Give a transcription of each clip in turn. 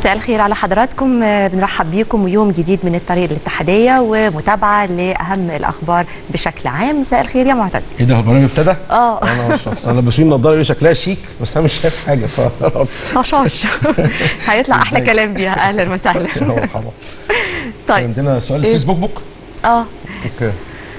مساء الخير على حضراتكم آه، بنرحب بيكم ويوم جديد من الطريق الاتحادية ومتابعة لأهم الأخبار بشكل عام مساء الخير يا معتز ايه ده هو البرنامج ابتدى؟ اه. انا والشخص انا لابسين نضاره اللي شكلها شيك بس انا مش شايف حاجه ف طشاش هيطلع أحلى كلام بيها أهلا وسهلا يا مرحبا طيب عندنا سؤال إيه؟ فيسبوك بوك اه اوكي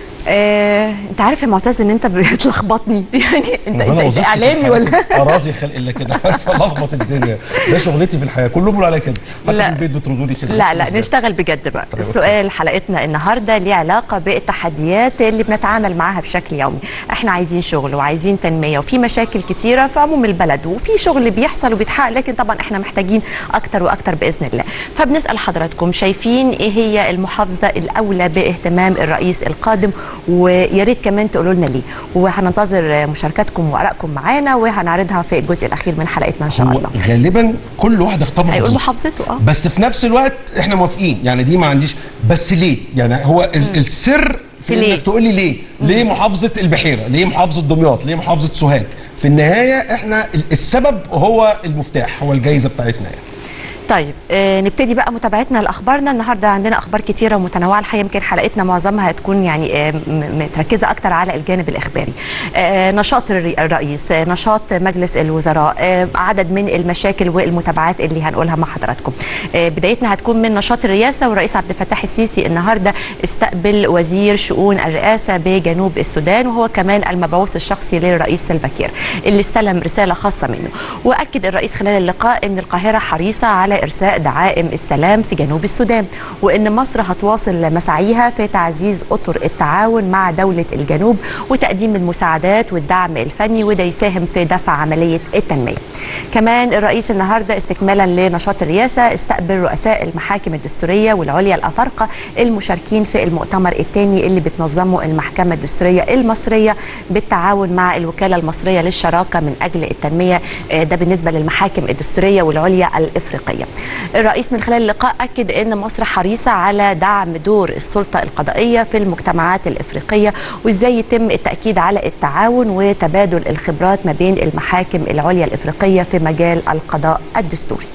آه، انت عارف يا معتز ان انت بتلخبطني يعني انت ما أنا انت, انت وظيفتي في اعلامي الحياة ولا كده. اراضي خلق الا كده عارف الخبط الدنيا ده شغلتي في الحياه كلهم بيقولوا عليا كده حتى لا. في البيت بتردوا لي كده لا لا نشتغل بجد بقى طيب، السؤال حلقتنا النهارده ليه علاقه بالتحديات اللي بنتعامل معاها بشكل يومي احنا عايزين شغل وعايزين تنميه وفي مشاكل كتيره في عموم البلد وفي شغل بيحصل وبيتحقق لكن طبعا احنا محتاجين اكتر واكتر باذن الله فبنسال حضراتكم شايفين ايه هي المحافظه الاولى باهتمام الرئيس القادم ويا ريت كمان تقولوا لنا ليه وهننتظر مشاركاتكم وارائكم معانا وهنعرضها في الجزء الاخير من حلقتنا ان شاء هو الله غالبا كل واحد اختار هيقول محافظته. محافظته اه بس في نفس الوقت احنا موافقين يعني دي ما عنديش بس ليه يعني هو ال- السر في في ليه؟ انك تقول لي ليه ليه محافظه البحيره ليه محافظه دمياط ليه محافظه سوهاج في النهايه احنا ال- السبب هو المفتاح هو الجائزه بتاعتنا يعني طيب آه نبتدي بقى متابعتنا لاخبارنا النهارده عندنا اخبار كتيره ومتنوعه الحقيقه يمكن حلقتنا معظمها هتكون يعني آه م- متركزه اكتر على الجانب الاخباري آه نشاط الري- الرئيس آه نشاط مجلس الوزراء آه عدد من المشاكل والمتابعات اللي هنقولها مع حضراتكم آه بدايتنا هتكون من نشاط الرئاسه والرئيس عبد الفتاح السيسي النهارده استقبل وزير شؤون الرئاسه بجنوب السودان وهو كمان المبعوث الشخصي للرئيس سلفا كير اللي استلم رساله خاصه منه واكد الرئيس خلال اللقاء ان القاهره حريصه على ارساء دعائم السلام في جنوب السودان وان مصر هتواصل مساعيها في تعزيز اطر التعاون مع دوله الجنوب وتقديم المساعدات والدعم الفني وده يساهم في دفع عمليه التنميه. كمان الرئيس النهارده استكمالا لنشاط الرئاسه استقبل رؤساء المحاكم الدستوريه والعليا الافارقه المشاركين في المؤتمر الثاني اللي بتنظمه المحكمه الدستوريه المصريه بالتعاون مع الوكاله المصريه للشراكه من اجل التنميه آه، ده بالنسبه للمحاكم الدستوريه والعليا الافريقيه. الرئيس من خلال اللقاء اكد ان مصر حريصه على دعم دور السلطه القضائيه في المجتمعات الافريقيه وازاي يتم التاكيد على التعاون وتبادل الخبرات ما بين المحاكم العليا الافريقيه في مجال القضاء الدستوري.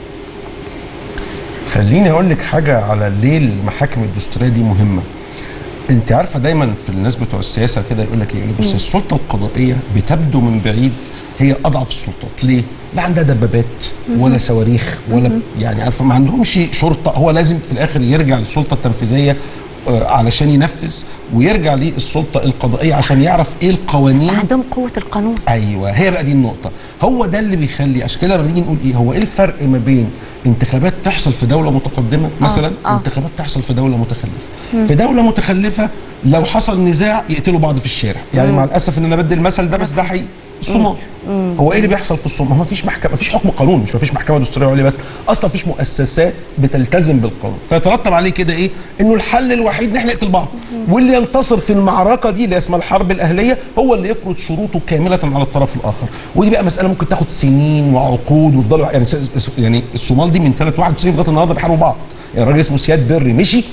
خليني اقول لك حاجه على ليه المحاكم الدستوريه دي مهمه انت عارفه دايما في الناس بتوع السياسه كده يقول لك ايه يقول لك بص السلطه القضائيه بتبدو من بعيد هي اضعف السلطات ليه لا عندها دبابات ولا صواريخ ولا يعني عارفه ما عندهمش شرطه هو لازم في الاخر يرجع للسلطه التنفيذيه آه، علشان ينفذ ويرجع للسلطه القضائيه عشان يعرف ايه بس القوانين عندهم قوه القانون. ايوه هي بقى دي النقطه هو ده اللي بيخلي عشان كده لما نيجي نقول ايه هو ايه الفرق ما بين انتخابات تحصل في دوله متقدمه مثلا آه. انتخابات تحصل في دوله متخلفه في دوله متخلفه لو حصل نزاع يقتلوا بعض في الشارع يعني مع الاسف ان انا بدي المثل ده بس ده حقيقي الصومال هو ايه اللي بيحصل في الصومال؟ ما فيش محكمه ما فيش حكم قانون مش ما فيش محكمه دستوريه عليا بس اصلا ما فيش مؤسسات بتلتزم بالقانون فيترتب عليه كده ايه؟ انه الحل الوحيد ان احنا نقتل بعض واللي ينتصر في المعركه دي اللي اسمها الحرب الاهليه هو اللي يفرض شروطه كامله على الطرف الاخر ودي بقى مساله ممكن تاخد سنين وعقود ويفضلوا يعني س- س- يعني الصومال دي من سنه 91 لغايه النهارده بيحاربوا بعض يعني الراجل اسمه سياد بري مشي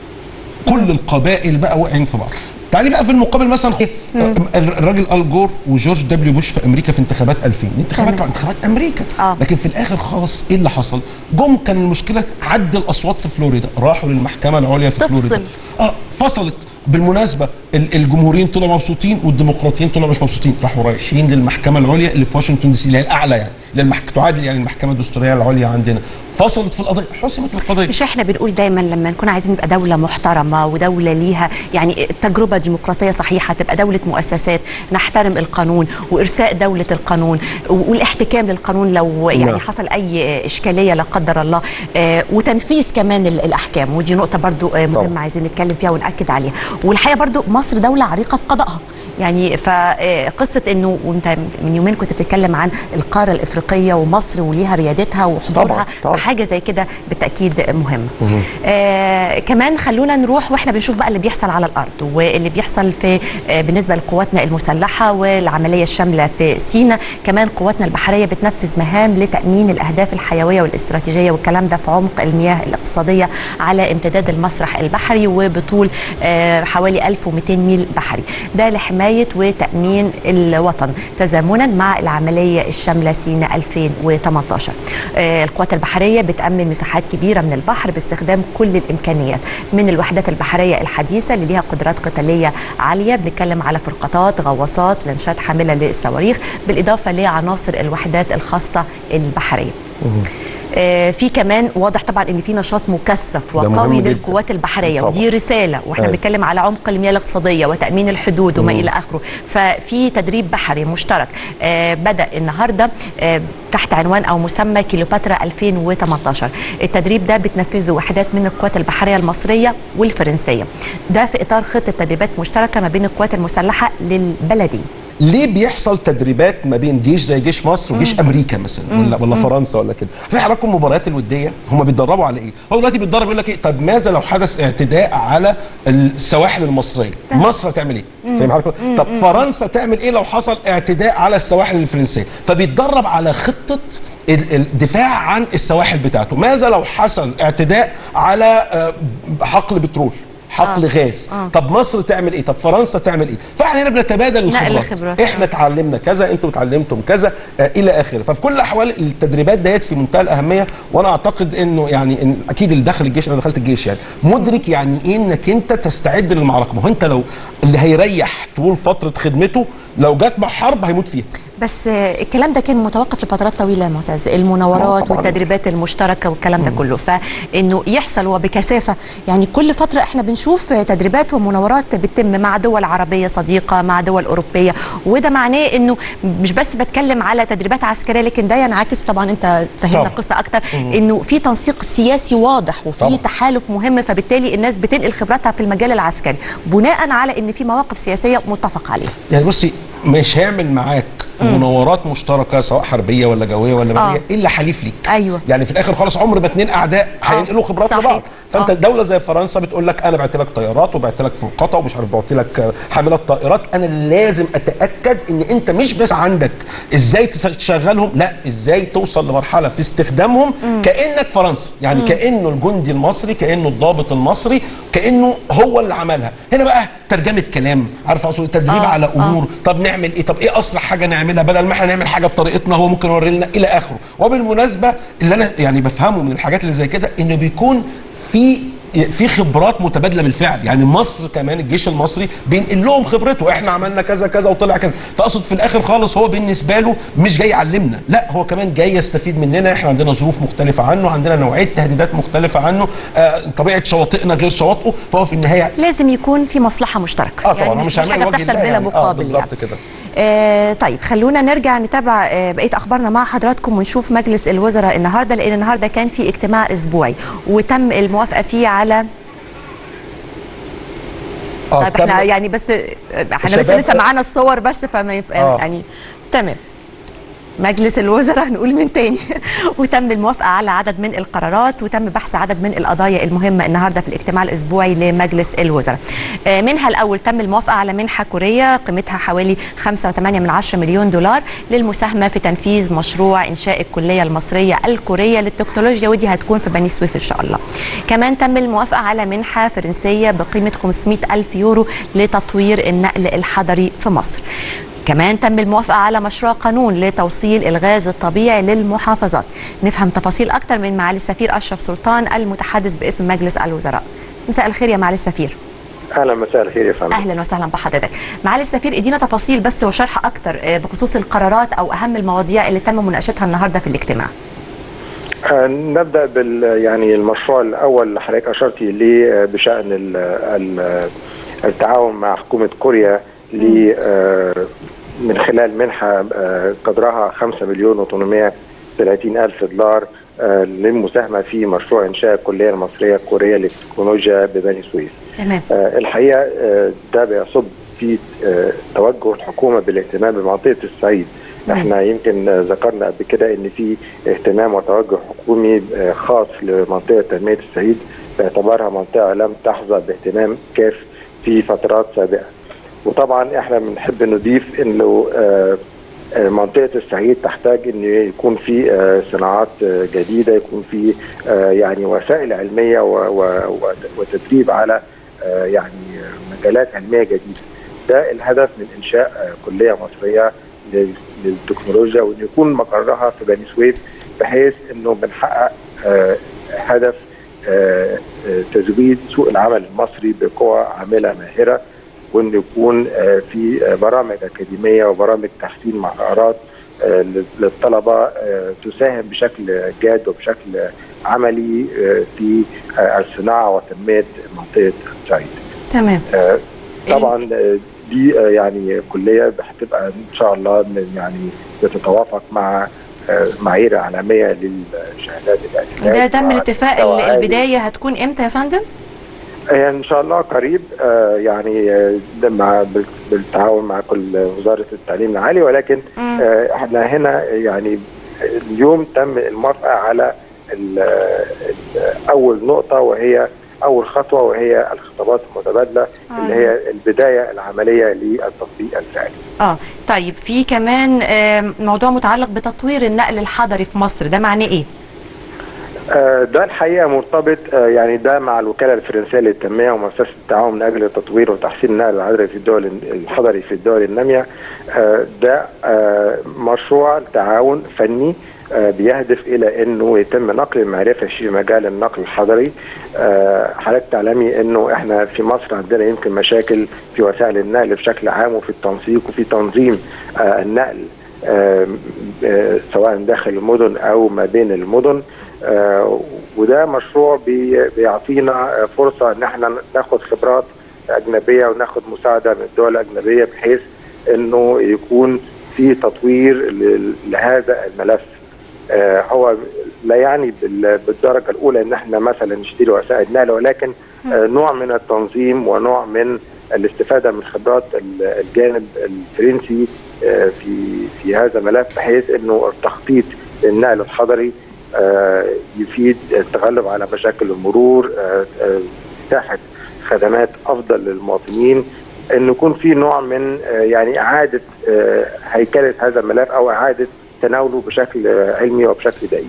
كل القبائل بقى واقعين في بعض تعالي بقى في المقابل مثلا خ- الراجل ال جور وجورج دبليو بوش في امريكا في انتخابات 2000 دي انتخابات تمام. انتخابات امريكا آه. لكن في الاخر خالص ايه اللي حصل جم كان المشكله عد الاصوات في فلوريدا راحوا للمحكمه العليا في تفصل. فلوريدا اه فصلت بالمناسبه ال- الجمهوريين طلعوا مبسوطين والديمقراطيين طلعوا مش مبسوطين راحوا رايحين للمحكمه العليا اللي في واشنطن دي سي اللي هي الاعلى يعني للمحك... تعادل يعني المحكمه الدستوريه العليا عندنا فصلت في القضيه حسمت القضيه مش احنا بنقول دايما لما نكون عايزين نبقى دوله محترمه ودوله ليها يعني تجربه ديمقراطيه صحيحه تبقى دوله مؤسسات نحترم القانون وارساء دوله القانون والاحتكام للقانون لو يعني نعم. حصل اي اشكاليه لا قدر الله آه، وتنفيذ كمان ال- الاحكام ودي نقطه برضو آه، مهمه طبعا. عايزين نتكلم فيها وناكد عليها والحقيقه برضو مصر دوله عريقه في قضائها يعني فقصه انه وانت من يومين كنت بتتكلم عن القاره الافريقيه ومصر وليها ريادتها وحضورها طبعا، طبعا. فحاجه زي كده بالتاكيد مهمه آه كمان خلونا نروح واحنا بنشوف بقى اللي بيحصل على الارض واللي بيحصل في آه بالنسبه لقواتنا المسلحه والعمليه الشامله في سينا كمان قواتنا البحريه بتنفذ مهام لتامين الاهداف الحيويه والاستراتيجيه والكلام ده في عمق المياه الاقتصاديه على امتداد المسرح البحري وبطول آه حوالي 1200 200 ميل بحري ده لحمايه وتامين الوطن تزامنا مع العمليه الشامله سينا 2018 آه، القوات البحريه بتامن مساحات كبيره من البحر باستخدام كل الامكانيات من الوحدات البحريه الحديثه اللي ليها قدرات قتاليه عاليه بنتكلم على فرقاطات غواصات لانشات حامله للصواريخ بالاضافه لعناصر الوحدات الخاصه البحريه آه، في كمان واضح طبعا ان في نشاط مكثف ده مهم وقوي جداً. للقوات البحريه طبعاً. ودي رساله واحنا أيوة. بنتكلم على عمق المياه الاقتصاديه وتامين الحدود وما الى اخره ففي تدريب بحري مشترك آه، بدا النهارده آه، تحت عنوان او مسمى كيلوباترا 2018 التدريب ده بتنفذه وحدات من القوات البحريه المصريه والفرنسيه ده في اطار خطه تدريبات مشتركه ما بين القوات المسلحه للبلدين ليه بيحصل تدريبات ما بين جيش زي جيش مصر وجيش امريكا مثلا ولا ولا فرنسا ولا كده في حضراتكم المباريات الوديه هم بيتدربوا على ايه هو دلوقتي بيتدرب يقول لك ايه طب ماذا لو حدث اعتداء على السواحل المصريه مصر هتعمل ايه فاهم حضرتك طب فرنسا تعمل ايه لو حصل اعتداء على السواحل الفرنسيه فبيتدرب على خطه ال- الدفاع عن السواحل بتاعته ماذا لو حصل اعتداء على آه، حقل بترول حقل آه. غاز آه. طب مصر تعمل ايه طب فرنسا تعمل ايه فاحنا هنا بنتبادل نقل الخبرات خبرات. احنا اتعلمنا كذا انتوا اتعلمتم كذا آه الى اخره ففي كل الاحوال التدريبات ديت في منتهى الاهميه وانا اعتقد انه يعني إن اكيد اللي دخل الجيش انا دخلت الجيش يعني مدرك يعني ايه انك انت تستعد للمعركه ما هو انت لو اللي هيريح طول فتره خدمته لو جت مع حرب هيموت فيها بس آه، الكلام ده كان متوقف لفترات طويله يا معتز المناورات طبعاً. والتدريبات المشتركه والكلام ده كله فانه يحصل وبكثافه يعني كل فتره احنا بنشوف آه، تدريبات ومناورات بتتم مع دول عربيه صديقه مع دول اوروبيه وده معناه انه مش بس بتكلم على تدريبات عسكريه لكن ده ينعكس طبعا انت فهمنا طبعاً. القصه اكتر انه في تنسيق سياسي واضح وفي طبعاً. تحالف مهم فبالتالي الناس بتنقل خبراتها في المجال العسكري بناء على ان في مواقف سياسيه متفق عليها يعني بصي مش هيعمل معاك مناورات مشتركه سواء حربيه ولا جويه ولا بريه آه. الا حليف ليك أيوة. يعني في الاخر خالص عمر ما اتنين اعداء هينقلوا خبرات صحيح. لبعض فانت آه. دوله زي فرنسا بتقول لك انا بعت لك طيارات وبعت لك فرقاطه ومش عارف بعت لك حاملات طائرات انا لازم اتاكد ان انت مش بس عندك ازاي تس- تشغلهم لا ازاي توصل لمرحله في استخدامهم كانك فرنسا يعني كانه الجندي المصري كانه الضابط المصري كانه هو اللي عملها هنا بقى ترجمه كلام عارف اقصد تدريب آه، على آه. امور طب نعمل ايه طب ايه اسرع حاجه نعملها بدل ما احنا نعمل حاجه بطريقتنا هو ممكن يوري لنا الى اخره وبالمناسبه اللي انا يعني بفهمه من الحاجات اللي زي كده انه بيكون في في خبرات متبادله بالفعل يعني مصر كمان الجيش المصري بينقل لهم خبرته احنا عملنا كذا كذا وطلع كذا فاقصد في الاخر خالص هو بالنسبه له مش جاي يعلمنا لا هو كمان جاي يستفيد مننا احنا عندنا ظروف مختلفه عنه عندنا نوعيه تهديدات مختلفه عنه آه طبيعه شواطئنا غير شواطئه فهو في النهايه لازم يكون في مصلحه مشتركه اه طبعا يعني هو مش, مش مش هيعمل حاجه وجه بتحصل الله بلا يعني. آه، مقابل بالظبط يعني كده. آه طيب خلونا نرجع نتابع آه بقيه اخبارنا مع حضراتكم ونشوف مجلس الوزراء النهارده لان النهارده كان في اجتماع اسبوعي وتم الموافقه فيه على اه طيب احنا تم- يعني بس آه، احنا بس الشباب- لسه معانا الصور بس فما ينف... آه. يعني تمام مجلس الوزراء هنقول من تاني وتم الموافقه على عدد من القرارات وتم بحث عدد من القضايا المهمه النهارده في الاجتماع الاسبوعي لمجلس الوزراء. آه، منها الاول تم الموافقه على منحه كوريه قيمتها حوالي 5.8 من عشرة مليون دولار للمساهمه في تنفيذ مشروع انشاء الكليه المصريه الكوريه للتكنولوجيا ودي هتكون في بني سويف ان شاء الله. كمان تم الموافقه على منحه فرنسيه بقيمه 500 الف يورو لتطوير النقل الحضري في مصر. كمان تم الموافقة على مشروع قانون لتوصيل الغاز الطبيعي للمحافظات نفهم تفاصيل أكتر من معالي السفير أشرف سلطان المتحدث باسم مجلس الوزراء مساء الخير يا معالي السفير اهلا مساء الخير يا فندم أهلا وسهلا بحضرتك معالي السفير ادينا تفاصيل بس وشرح أكتر آه، بخصوص القرارات أو أهم المواضيع اللي تم مناقشتها النهاردة في الاجتماع آه، نبدا بال يعني المشروع الاول اللي حضرتك اشرتي اليه آه، بشان ال ال التعاون مع حكومه كوريا ل آه، من خلال منحه آه، قدرها 5 مليون و830 الف دولار آه، للمساهمه في مشروع انشاء الكليه المصريه الكوريه للتكنولوجيا ببني سويف. تمام آه، الحقيقه آه، ده بيصب في آه، توجه الحكومه بالاهتمام بمنطقه الصعيد احنا يمكن آه، ذكرنا قبل كده ان في اهتمام وتوجه حكومي آه، خاص لمنطقه تنميه الصعيد باعتبارها منطقه لم تحظى باهتمام كاف في فترات سابقه وطبعا احنا بنحب نضيف انه آه، آه، منطقه الصعيد تحتاج ان يكون في آه، صناعات آه، جديده يكون في آه، يعني وسائل علميه و- و- و- وتدريب على آه، يعني مجالات علميه جديده ده الهدف من انشاء آه، كليه مصريه لل- للتكنولوجيا وان يكون مقرها في بني سويف بحيث انه بنحقق آه، هدف آه، آه، تزويد سوق العمل المصري بقوى عامله ماهره وان يكون آه، في آه، برامج اكاديميه وبرامج تحسين مهارات آه، لل- للطلبه آه، تساهم بشكل جاد وبشكل عملي آه، في آه، الصناعه وتنميه منطقه الصعيد. تمام آه، طبعا آه، دي آه، يعني كليه هتبقى ان شاء الله من يعني بتتوافق مع آه، معايير عالميه للشهادات الاعتماد ده تم مع الاتفاق مستوى ال- عالي. البدايه هتكون امتى يا فندم؟ آه، ان شاء الله قريب آه، يعني آه، ده مع بال- بالتعاون مع كل وزاره التعليم العالي ولكن مم. آه، احنا هنا يعني اليوم تم الموافقه على ال- ال- اول نقطه وهي اول خطوه وهي الخطابات المتبادله اللي هي البدايه العمليه للتطبيق الفعلي. اه طيب في كمان آم، موضوع متعلق بتطوير النقل الحضري في مصر ده معناه ايه؟ آه، ده الحقيقه مرتبط آه، يعني ده مع الوكاله الفرنسيه للتنميه ومؤسسه التعاون من اجل تطوير وتحسين النقل الحضري في الدول الحضري في الدول الناميه آه، ده آه، مشروع تعاون فني آه، بيهدف الى انه يتم نقل المعرفه في مجال النقل الحضري آه، حضرتك تعلمي انه احنا في مصر عندنا يمكن مشاكل في وسائل النقل بشكل عام وفي التنسيق وفي تنظيم آه، النقل آه، آه، سواء داخل المدن او ما بين المدن آه، وده مشروع بي- بيعطينا آه، فرصه ان احنا ناخد خبرات اجنبيه وناخد مساعده من الدول الاجنبيه بحيث انه يكون في تطوير ل- لهذا الملف آه، هو لا يعني بال- بالدرجه الاولى ان احنا مثلا نشتري وسائل نقل ولكن آه، نوع من التنظيم ونوع من الاستفاده من خبرات ال- الجانب الفرنسي آه، في في هذا الملف بحيث انه التخطيط للنقل الحضري آه، يفيد التغلب على مشاكل المرور آه، آه، اتاحه خدمات افضل للمواطنين ان يكون في نوع من آه، يعني اعاده آه، هيكله هذا الملف او اعاده تناوله بشكل آه، علمي وبشكل دقيق.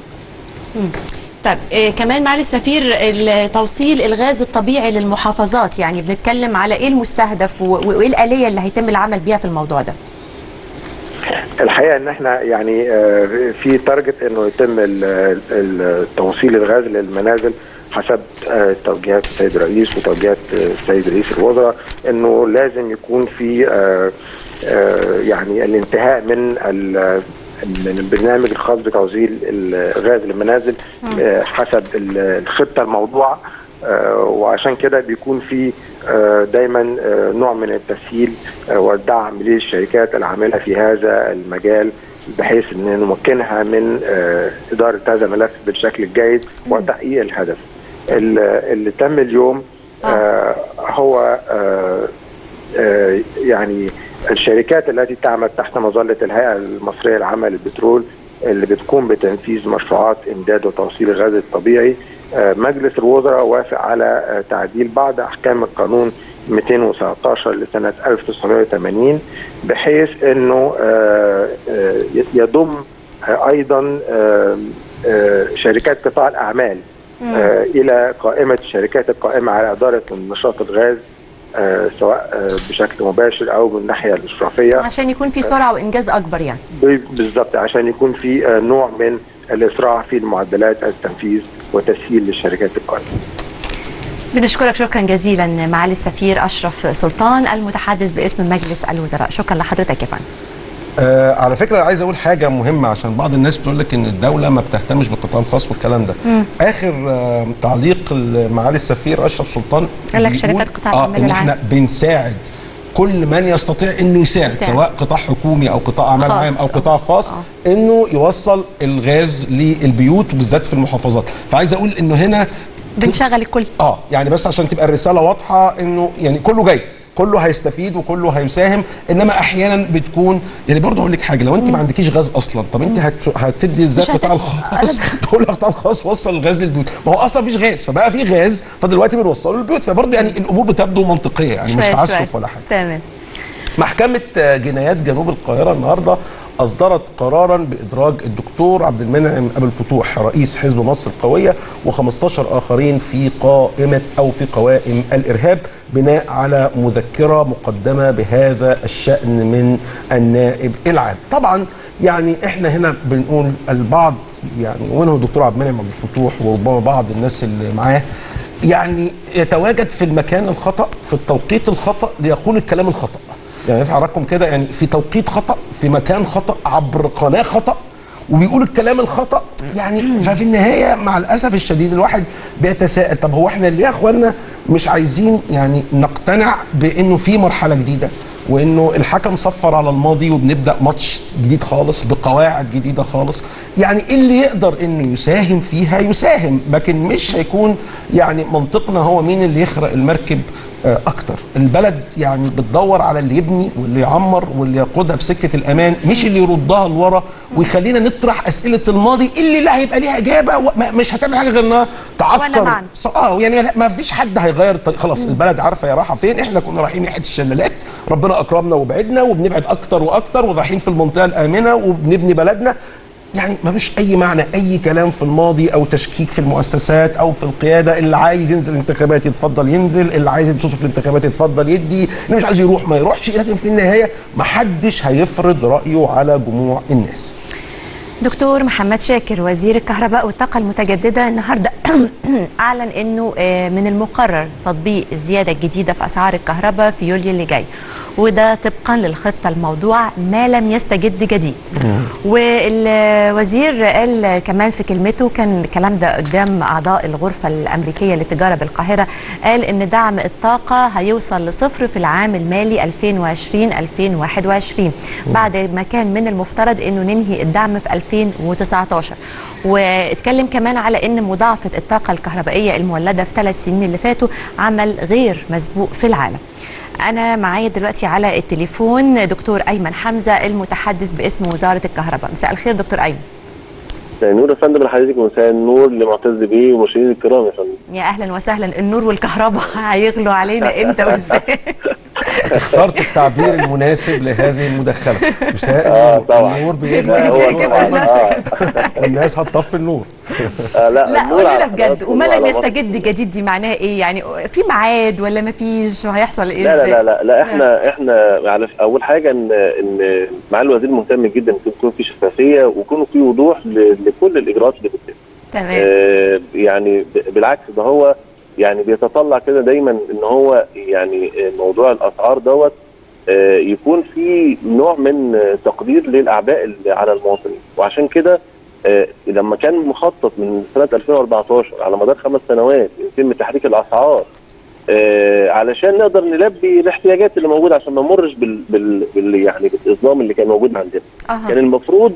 طيب إيه كمان معالي السفير ال- توصيل الغاز الطبيعي للمحافظات يعني بنتكلم على ايه المستهدف و- وايه الاليه اللي هيتم العمل بيها في الموضوع ده الحقيقه ان احنا يعني آه، في تارجت انه يتم ال- ال- توصيل الغاز للمنازل حسب آه، توجيهات السيد الرئيس وتوجيهات آه، السيد رئيس الوزراء انه لازم يكون في آه، آه، يعني الانتهاء من ال- من البرنامج الخاص بتوصيل الغاز للمنازل آه، حسب ال- الخطه الموضوعه آه، وعشان كده بيكون في آه، دايما آه، نوع من التسهيل آه، والدعم للشركات العامله في هذا المجال بحيث ان نمكنها من آه، اداره هذا الملف بالشكل الجيد وتحقيق الهدف. ال- اللي تم اليوم آه، هو آه، آه، يعني الشركات التي تعمل تحت مظله الهيئه المصريه العامه للبترول اللي بتقوم بتنفيذ مشروعات امداد وتوصيل الغاز الطبيعي آه، مجلس الوزراء وافق على آه، تعديل بعض احكام القانون 219 لسنه 1980 بحيث انه آه، آه، يضم آه، ايضا آه، آه، شركات قطاع الاعمال آه، الى قائمه الشركات القائمه على اداره نشاط الغاز آه، سواء آه، بشكل مباشر او من الناحيه الاشرافيه عشان يكون في سرعه وانجاز اكبر يعني ب- بالضبط عشان يكون في آه، نوع من الاسراع في المعدلات التنفيذ وتسهيل للشركات القائمه بنشكرك شكرا جزيلا معالي السفير اشرف سلطان المتحدث باسم مجلس الوزراء شكرا لحضرتك يا فندم آه على فكره عايز اقول حاجه مهمه عشان بعض الناس بتقول لك ان الدوله ما بتهتمش بالقطاع الخاص والكلام ده اخر آه تعليق معالي السفير اشرف سلطان قال لك بيقول شركات قطاع اه الأعمال ان العام. احنا بنساعد كل من يستطيع انه يساعد, يساعد. سواء قطاع حكومي او قطاع اعمال خاص. عام او قطاع خاص آه. انه يوصل الغاز للبيوت وبالذات في المحافظات فعايز اقول انه هنا بنشغل الكل اه يعني بس عشان تبقى الرساله واضحه انه يعني كله جاي كله هيستفيد وكله هيساهم انما احيانا بتكون يعني برضه اقول لك حاجه لو انت ما عندكيش غاز اصلا طب انت هت... هتدي ازاي مش القطاع هت- الخاص تقول القطاع الخاص وصل الغاز للبيوت ما هو اصلا مفيش غاز فبقى في غاز فدلوقتي بنوصله للبيوت فبرضه يعني الامور بتبدو منطقيه يعني مش شوية تعسف شوية. ولا حاجه تمام محكمة جنايات جنوب القاهرة النهاردة اصدرت قرارا بادراج الدكتور عبد المنعم ابو الفتوح رئيس حزب مصر القويه و15 اخرين في قائمه او في قوائم الارهاب بناء على مذكره مقدمه بهذا الشان من النائب العام. طبعا يعني احنا هنا بنقول البعض يعني ومنهم الدكتور عبد المنعم ابو الفتوح وربما بعض الناس اللي معاه يعني يتواجد في المكان الخطا في التوقيت الخطا ليقول الكلام الخطا. يعني ارفع رقم كده يعني في توقيت خطا في مكان خطا عبر قناه خطا وبيقول الكلام الخطا يعني ففي النهايه مع الاسف الشديد الواحد بيتساءل طب هو احنا ليه يا اخوانا مش عايزين يعني نقتنع بانه في مرحله جديده وانه الحكم صفر على الماضي وبنبدا ماتش جديد خالص بقواعد جديده خالص يعني اللي يقدر انه يساهم فيها يساهم لكن مش هيكون يعني منطقنا هو مين اللي يخرق المركب آه، اكتر البلد يعني بتدور على اللي يبني واللي يعمر واللي يقودها في سكه الامان مش اللي يردها لورا ويخلينا نطرح اسئله الماضي اللي لا هيبقى ليها اجابه وما- مش هتعمل حاجه غير انها تعكر معنى. ص- اه يعني لا- ما فيش حد هيغير الطريق خلاص البلد عارفه هي رايحه فين احنا كنا رايحين ناحيه الشلالات ربنا اكرمنا وبعدنا وبنبعد اكتر واكتر ورايحين في المنطقه الامنه وبنبني بلدنا يعني ما فيش اي معنى اي كلام في الماضي او تشكيك في المؤسسات او في القياده اللي عايز ينزل انتخابات يتفضل ينزل اللي عايز يدي صوته في الانتخابات يتفضل يدي اللي مش عايز يروح ما يروحش لكن في النهايه ما حدش هيفرض رايه على جموع الناس دكتور محمد شاكر وزير الكهرباء والطاقة المتجددة النهاردة أعلن أنه آه، من المقرر تطبيق الزيادة الجديدة في أسعار الكهرباء في يوليو اللي جاي وده طبقا للخطة الموضوع ما لم يستجد جديد والوزير قال كمان في كلمته كان الكلام ده قدام أعضاء الغرفة الأمريكية للتجارة بالقاهرة قال أن دعم الطاقة هيوصل لصفر في العام المالي 2020-2021 بعد ما كان من المفترض أنه ننهي الدعم في 2019 واتكلم كمان على أن مضاعفة الطاقة الكهربائية المولدة في ثلاث سنين اللي فاتوا عمل غير مسبوق في العالم أنا معايا دلوقتي على التليفون دكتور أيمن حمزة المتحدث باسم وزارة الكهرباء مساء الخير دكتور أيمن مساء النور يا فندم لحضرتك ومساء النور لمعتز بيه ومشاهدينا الكرام يا فندم يا أهلا وسهلا النور والكهرباء هيغلوا علينا إمتى وإزاي اخترت التعبير المناسب لهذه المداخله مساء اه النور. طبعا النور لا، بيجمع هو كده طبعا كده. اه والناس هتطفي النور آه، لا لا النور قول على لنا بجد حضراتكم وما لم وعلى يستجد جديد دي معناها ايه يعني في ميعاد ولا ما فيش وهيحصل ايه لا لا إزاي؟ لا لا, لا احنا احنا على اول حاجه ان ان معالي الوزير مهتم جدا ان يكون في شفافيه ويكون في وضوح ل- لكل الاجراءات اللي بتتم تمام آه يعني ب- بالعكس ده هو يعني بيتطلع كده دايما ان هو يعني آه، موضوع الاسعار دوت آه، يكون في نوع من آه، تقدير للاعباء اللي على المواطنين وعشان كده آه، لما كان مخطط من سنه 2014 على مدار خمس سنوات يتم تحريك الاسعار آه، علشان نقدر نلبي الاحتياجات اللي موجوده عشان ما نمرش بال, بال, بال يعني بالاظلام اللي كان موجود عندنا أها. كان المفروض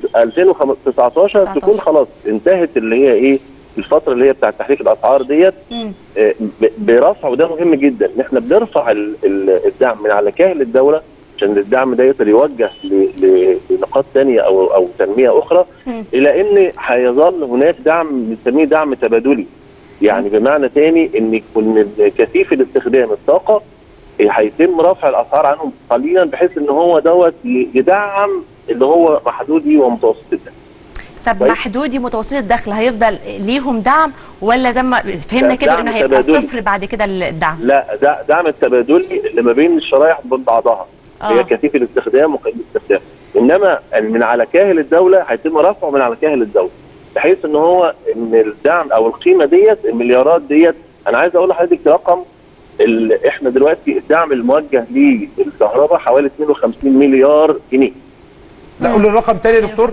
2019 19. تكون خلاص انتهت اللي هي ايه الفتره اللي هي بتاعت تحريك الاسعار ديت مم. آه، ب- برفع وده مهم جدا ان احنا بنرفع ال- ال- الدعم من على كاهل الدوله عشان الدعم ده يقدر يوجه ل- ل- لنقاط ثانيه او او تنميه اخرى مم. الى ان هيظل هناك دعم بنسميه دعم تبادلي يعني بمعنى تاني ان يكون كثيف الاستخدام الطاقه آه، هيتم رفع الاسعار عنهم قليلا بحيث ان هو دوت ي- يدعم اللي هو محدودي ومتوسط الدخل طب طيب. محدودي متوسط الدخل هيفضل ليهم دعم ولا زي ما فهمنا لا، كده دعم انه هيبقى تبادلي. صفر بعد كده الدعم لا ده دعم التبادلي اللي ما بين الشرائح وبين بعضها آه. هي كثيف الاستخدام وقليل الاستخدام انما من على كاهل الدوله هيتم رفعه من على كاهل الدوله بحيث ان هو ان الدعم او القيمه ديت المليارات ديت انا عايز اقول لحضرتك رقم ال- احنا دلوقتي الدعم الموجه للكهرباء حوالي 52 مليار جنيه لا قول الرقم تاني يا دكتور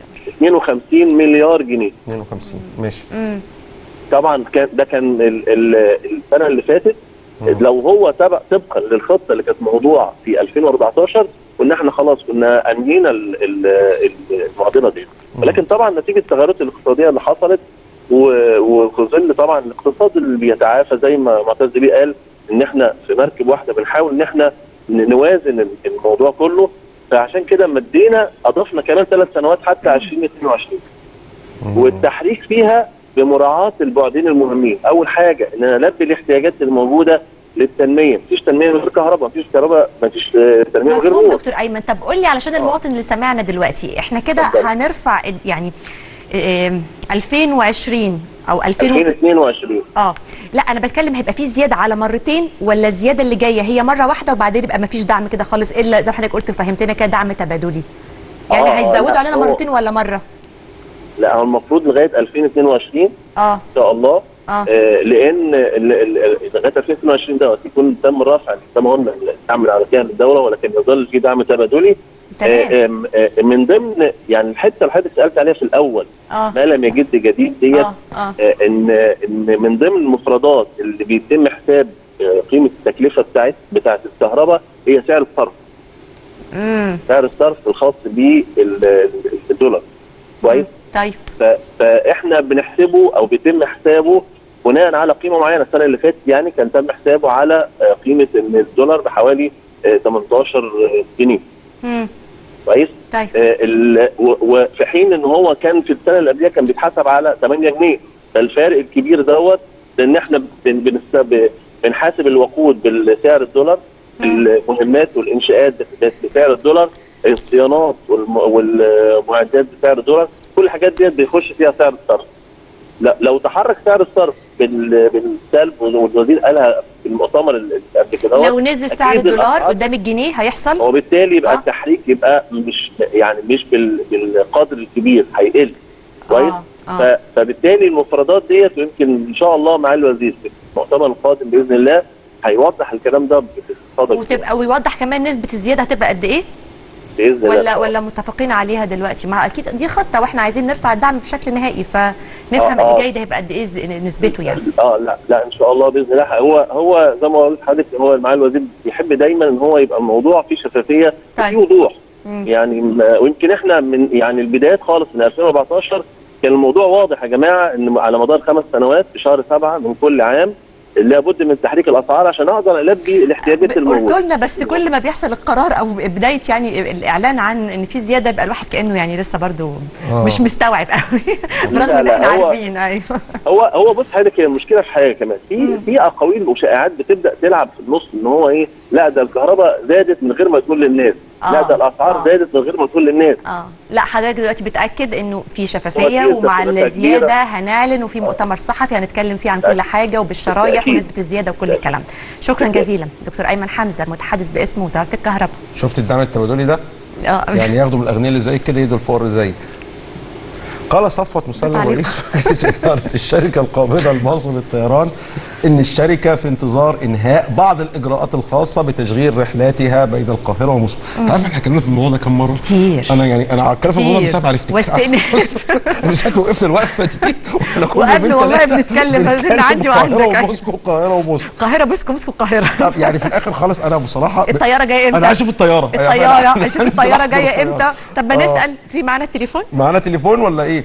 52 مليار جنيه 52 ماشي مم. طبعا كان ده كان ال- ال- السنه اللي فاتت لو هو تبع طبقا للخطه اللي كانت موضوعه في 2014 كنا احنا خلاص كنا انهينا ال- ال- ال- المعضله دي ولكن طبعا نتيجه التغيرات الاقتصاديه اللي حصلت و- وفي ظل طبعا الاقتصاد اللي بيتعافى زي ما معتز بيه قال ان احنا في مركب واحده بنحاول ان احنا ن- نوازن ال- الموضوع كله فعشان كده مدينا اضفنا كمان ثلاث سنوات حتى 2022 والتحريك فيها بمراعاه البعدين المهمين اول حاجه ان انا البي الاحتياجات الموجوده للتنميه مفيش تنميه من غير كهرباء مفيش كهرباء مفيش آه، تنميه من غير مفهوم نور دكتور ايمن طب قول لي علشان المواطن اللي سمعنا دلوقتي احنا كده اتفضل. هنرفع ال- يعني آم، 2020 او 2000 2022 اه لا انا بتكلم هيبقى في زياده على مرتين ولا الزياده اللي جايه هي مره واحده وبعدين يبقى ما فيش دعم كده خالص الا زي ما حضرتك قلت وفهمتنا كده دعم تبادلي يعني آه، هيزودوا لا، علينا هو- مرتين ولا مره لا هو المفروض لغايه 2022 اه ان شاء الله آه. آه لان ال- ال- ال- لغايه 2022 دوت يكون تم رفع زي ما قلنا الدعم العربيه من الدوله ولكن يظل في دعم تبادلي تمام. آه، آم، آه، من ضمن يعني الحته اللي حضرتك سالت عليها في الاول اه ما لم يجد جديد ديت اه اه آه، ان ان من ضمن المفردات اللي بيتم حساب آه، قيمه التكلفه بتاعت بتاعت الكهرباء هي سعر الصرف امم سعر الصرف الخاص بالدولار كويس طيب ف- فاحنا بنحسبه او بيتم حسابه بناء على قيمه معينه السنه اللي فاتت يعني كان تم حسابه على آه، قيمه ان الدولار بحوالي آه، 18 جنيه امم كويس طيب آه، ال- و- وفي حين ان هو كان في السنه اللي قبلها كان بيتحسب على 8 جنيه فالفارق الكبير دوت لان احنا بن- بنست- ب- بنحاسب الوقود بسعر الدولار المهمات والانشاءات بسعر الدولار الصيانات والم- والمعدات بسعر الدولار كل الحاجات ديت بيخش فيها سعر الصرف لا لو تحرك سعر الصرف بال- بالسلب والوزير قالها في المؤتمر اللي قبل كده لو نزل سعر أكيد الدولار الأسعار- قدام الجنيه هيحصل وبالتالي يبقى آه. التحريك يبقى مش يعني مش بال- بالقدر الكبير هيقل كويس آه، آه. ف- فبالتالي المفردات ديت يمكن ان شاء الله مع الوزير في المؤتمر القادم باذن الله هيوضح الكلام ده باستفاضه وتبقى ويوضح كمان نسبه الزياده هتبقى قد ايه باذن الله ولا ولا متفقين عليها دلوقتي مع اكيد دي خطه واحنا عايزين نرفع الدعم بشكل نهائي فنفهم آه، آه. اللي جاي ده هيبقى قد ايه ز- نسبته يعني اه لا لا ان شاء الله باذن الله هو هو زي ما قلت لحضرتك هو مع الوزير بيحب دايما ان هو يبقى الموضوع فيه شفافيه طيب. وفيه وضوح يعني ما- ويمكن احنا من يعني البدايات خالص من 2014 كان الموضوع واضح يا جماعه ان على مدار خمس سنوات في شهر سبعه من كل عام لابد من تحريك الاسعار عشان اقدر البي الاحتياجات قلت الموجوده لنا بس كل ما بيحصل القرار او بدايه يعني الاعلان عن ان في زياده يبقى الواحد كانه يعني لسه برضو آه. مش مستوعب قوي برغم لا، ان لا، احنا هو- عارفين ايوه هو هو بص حضرتك هي المشكله في حاجه كمان في في اقاويل وشائعات بتبدا تلعب في النص ان هو ايه لا ده الكهرباء زادت من غير ما تقول للناس لا آه، ده الاسعار آه. زادت من غير ما تقول للناس اه لا حضرتك دلوقتي بتاكد انه في شفافيه وأكيد ومع شفافية الزياده كبيرة. هنعلن وفي مؤتمر صحفي هنتكلم فيه عن كل حاجه وبالشرايح بالتأكيد. ونسبه الزياده وكل الكلام شكرا بالتأكيد. جزيلا دكتور ايمن حمزه المتحدث باسم وزاره الكهرباء شفت الدعم التبادلي ده اه يعني ياخدوا من الاغنياء اللي زي كده يدوا الفقراء زي قال صفوت مسلم تعليق. رئيس مجلس اداره الشركه القابضه لمصر للطيران ان الشركه في انتظار انهاء بعض الاجراءات الخاصه بتشغيل رحلاتها بين القاهره ومصر. انت عارف احنا اتكلمنا في الموضوع ده كم مره؟ كتير. انا يعني انا اتكلم في الموضوع ده من ساعه ما عرفتك واستئناف من ساعه ما وقفنا الوقفه دي واحنا كل وقبل يومين والله تلاتة بنتكلم، بس بنتكلم عندي القاهرة وعندك. وموسكو القاهره وموسكو القاهره بسكو مسكو القاهره طب يعني في الاخر خالص انا بصراحه الطياره جايه امتى انا عايز اشوف الطياره الطياره اشوف الطياره بصراحة جايه الطيارة. امتى طب ما آه. نسال في معانا التليفون معانا تليفون ولا ايه؟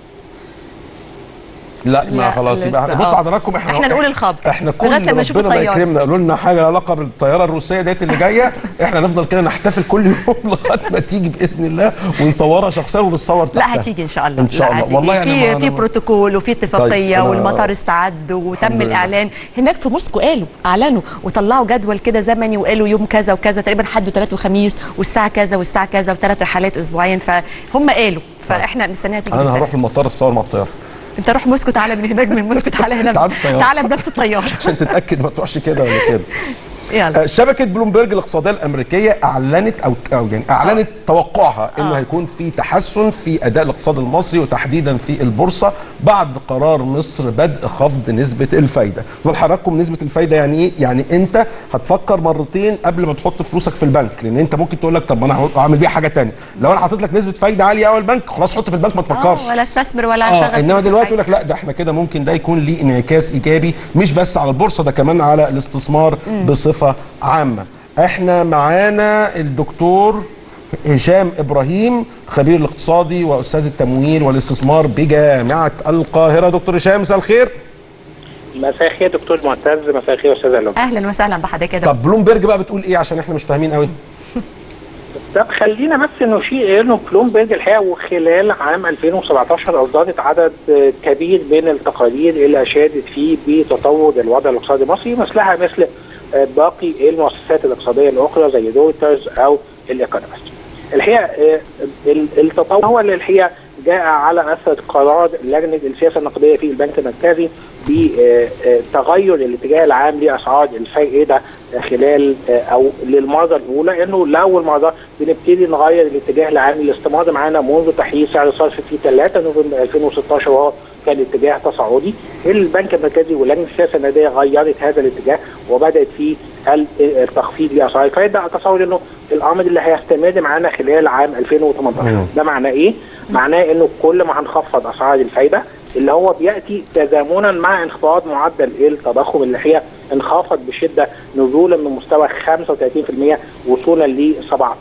لا, ما لا، خلاص يبقى لسه، احنا- بص آه. حضراتكم احنا إحنا نقول الخبر. احنا كل لغاية لما نشوف ربنا ما الطيارة. يكرمنا قالوا لنا حاجه لها علاقه بالطياره الروسيه ديت اللي جايه احنا نفضل كده نحتفل كل يوم لغايه ما تيجي باذن الله ونصورها شخصيا ونتصور تحتها لا هتيجي ان شاء الله ان شاء لا الله هتيجي. والله يعني في ما في أنا- بروتوكول وفي اتفاقيه طيب، أنا- والمطار استعد وتم الحمد لله. الاعلان هناك في موسكو قالوا اعلنوا وطلعوا جدول كده زمني وقالوا يوم كذا وكذا تقريبا حد وثلاث وخميس والساعه كذا والساعه كذا وثلاث رحلات اسبوعيا فهم قالوا فاحنا مستنيها تيجي انا بالسلامة. هروح المطار اتصور مع الطياره انت روح موسكو تعالى من هناك من موسكو تعالى هنا تعال الطيارة. تعالى بنفس الطياره عشان تتاكد ما تروحش كده ولا كده يلا آه، شبكه بلومبرج الاقتصاديه الامريكيه اعلنت او او يعني اعلنت توقعها انه آه. هيكون في تحسن في اداء الاقتصاد المصري وتحديدا في البورصه بعد قرار مصر بدء خفض نسبه الفايده. دول حضراتكم نسبه الفايده يعني ايه؟ يعني انت هتفكر مرتين قبل ما تحط فلوسك في البنك لان انت ممكن تقول لك طب ما انا هعمل بيها حاجه ثانيه. لو انا حاطط لك نسبه فايده عاليه قوي البنك خلاص حط في البنك ما تفكرش. اه ولا استثمر ولا اه شغل انما فلوس في دلوقتي حاجة. يقول لك لا ده احنا كده ممكن ده يكون ليه انعكاس ايجابي مش بس على البورصه ده كمان على الاستثمار بصفه عامه احنا معانا الدكتور هشام ابراهيم خبير الاقتصادي واستاذ التمويل والاستثمار بجامعه القاهره دكتور هشام مساء الخير مساء الخير دكتور معتز مساء الخير استاذ علوم اهلا وسهلا بحضرتك يا دكتور. طب بلومبرج بقى بتقول ايه عشان احنا مش فاهمين قوي طب خلينا بس نشير انه بلومبرج الحقيقه وخلال عام 2017 اصدرت عدد آه، كبير من التقارير اللي اشادت فيه بتطور الوضع الاقتصادي المصري مثلها مثل آه، باقي المؤسسات الاقتصاديه الاخرى زي رويترز او الايكونومست. الحقيقه آه، ال- التطور هو اللي الحقيقه جاء على اثر قرار لجنه السياسه النقديه في البنك المركزي بتغير الاتجاه العام لاسعار الفائده خلال آه، او للمره الاولى انه لاول مره بنبتدي نغير الاتجاه العام اللي استمر معانا منذ تحديث سعر الصرف في 3 نوفمبر 2016 وهو كان اتجاه تصاعدي البنك المركزي ولجنه السياسه النقديه غيرت هذا الاتجاه وبدات في ال- التخفيض لاسعار الفائده اتصور انه الامر اللي هيستمر معانا خلال عام 2018 ده معناه ايه؟ معناه انه كل ما هنخفض اسعار الفائده اللي هو بياتي تزامنا مع انخفاض معدل التضخم اللي هي انخفض بشده نزولا من مستوى 35% وصولا ل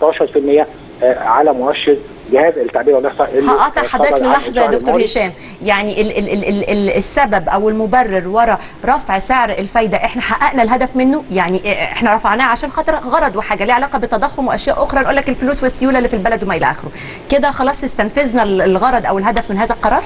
17% آه، على مؤشر جهاز التعبئه والاحصاء اللي هقطع حضرتك صدر عن للحظه يا الشهر دكتور الماضي. هشام يعني ال ال ال ال ال السبب او المبرر وراء رفع سعر الفايده احنا حققنا الهدف منه يعني إيه- احنا رفعناه عشان خاطر غرض وحاجه ليها علاقه بالتضخم واشياء اخرى نقول لك الفلوس والسيوله اللي في البلد وما الى اخره كده خلاص استنفذنا ال- الغرض او الهدف من هذا القرار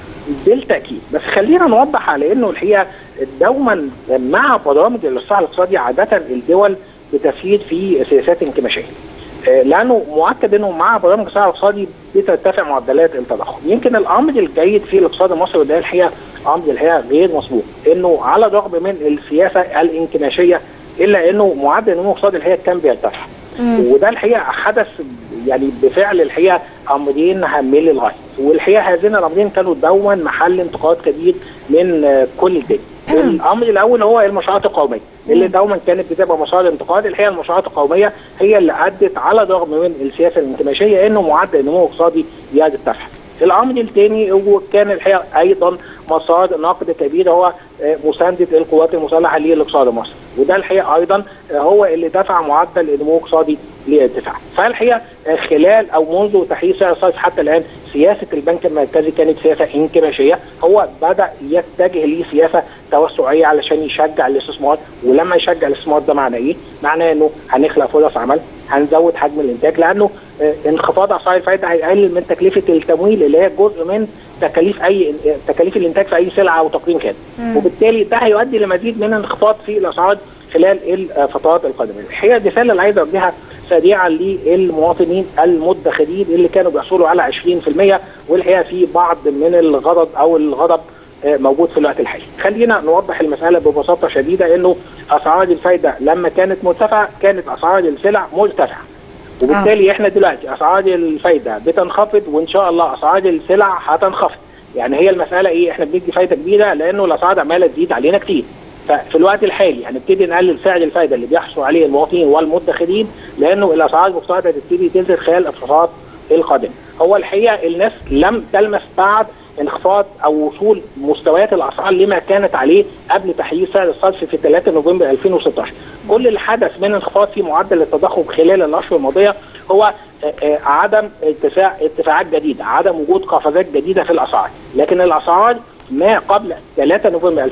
بالتاكيد بس خلينا نوضح على انه الحقيقه دوما مع برامج الاصلاح الاقتصادي عاده الدول بتسير في سياسات انكماشيه آه، لانه مؤكد انه مع برامج الاصلاح الاقتصادي بترتفع معدلات التضخم يمكن الامر الجيد في الاقتصاد المصري وده الحقيقه امر الحقيقه غير مسبوق انه على الرغم من السياسه الانكماشيه الا انه معدل النمو الاقتصادي الحقيقه كان بيرتفع وده الحقيقه حدث يعني بفعل الحقيقه امرين هامين للغايه والحقيقه هذين الامرين كانوا دوما محل انتقاد كبير من آه، كل الدنيا الامر الاول هو المشروعات القوميه اللي دوما كانت بتبقى مسار انتقاد الحقيقه المشروعات القوميه هي اللي ادت على الرغم من السياسه الانكماشيه انه معدل النمو الاقتصادي يرتفع الامر الثاني هو كان الحقيقه ايضا مسار نقد كبير هو آه، مسانده القوات المسلحه للاقتصاد المصري وده الحقيقه ايضا آه، هو اللي دفع معدل النمو الاقتصادي لارتفاع فالحقيقه آه، خلال او منذ تحديث سعر الصرف حتى الان سياسه البنك المركزي كانت سياسه انكماشيه هو بدا يتجه لسياسه توسعيه علشان يشجع الاستثمار ولما يشجع الاستثمار ده معناه ايه؟ معناه انه هنخلق فرص عمل هنزود حجم الانتاج لانه آه، انخفاض اسعار الفائده هيقلل من تكلفه التمويل اللي هي جزء من تكاليف اي تكاليف الانتاج في اي سلعه او تقييم كان وبالتالي ده هيؤدي لمزيد من انخفاض في الاسعار خلال الفترات القادمه الحقيقه الرساله اللي عايز اوجهها سريعا للمواطنين المدخرين اللي كانوا بيحصلوا على 20% والحقيقه في بعض من الغضب او الغضب آه، موجود في الوقت الحالي. خلينا نوضح المساله ببساطه شديده انه اسعار الفايده لما كانت مرتفعه كانت اسعار السلع مرتفعه. وبالتالي احنا دلوقتي اسعار الفايده بتنخفض وان شاء الله اسعار السلع هتنخفض. يعني هي المساله ايه؟ احنا بندي فايده كبيره لانه الاسعار عماله تزيد علينا كتير. ففي الوقت الحالي هنبتدي نقلل سعر الفايده اللي بيحصل عليه المواطنين والمدخرين لانه الاسعار المفترض هتبتدي تنزل خلال الفترات القادمه. هو الحقيقه الناس لم تلمس بعد انخفاض او وصول مستويات الاسعار لما كانت عليه قبل تحديث سعر الصرف في 3 نوفمبر 2016 كل اللي حدث من انخفاض في معدل التضخم خلال الاشهر الماضيه هو آه، آه، عدم ارتفاع ارتفاعات جديده عدم وجود قفزات جديده في الاسعار لكن الاسعار ما قبل 3 نوفمبر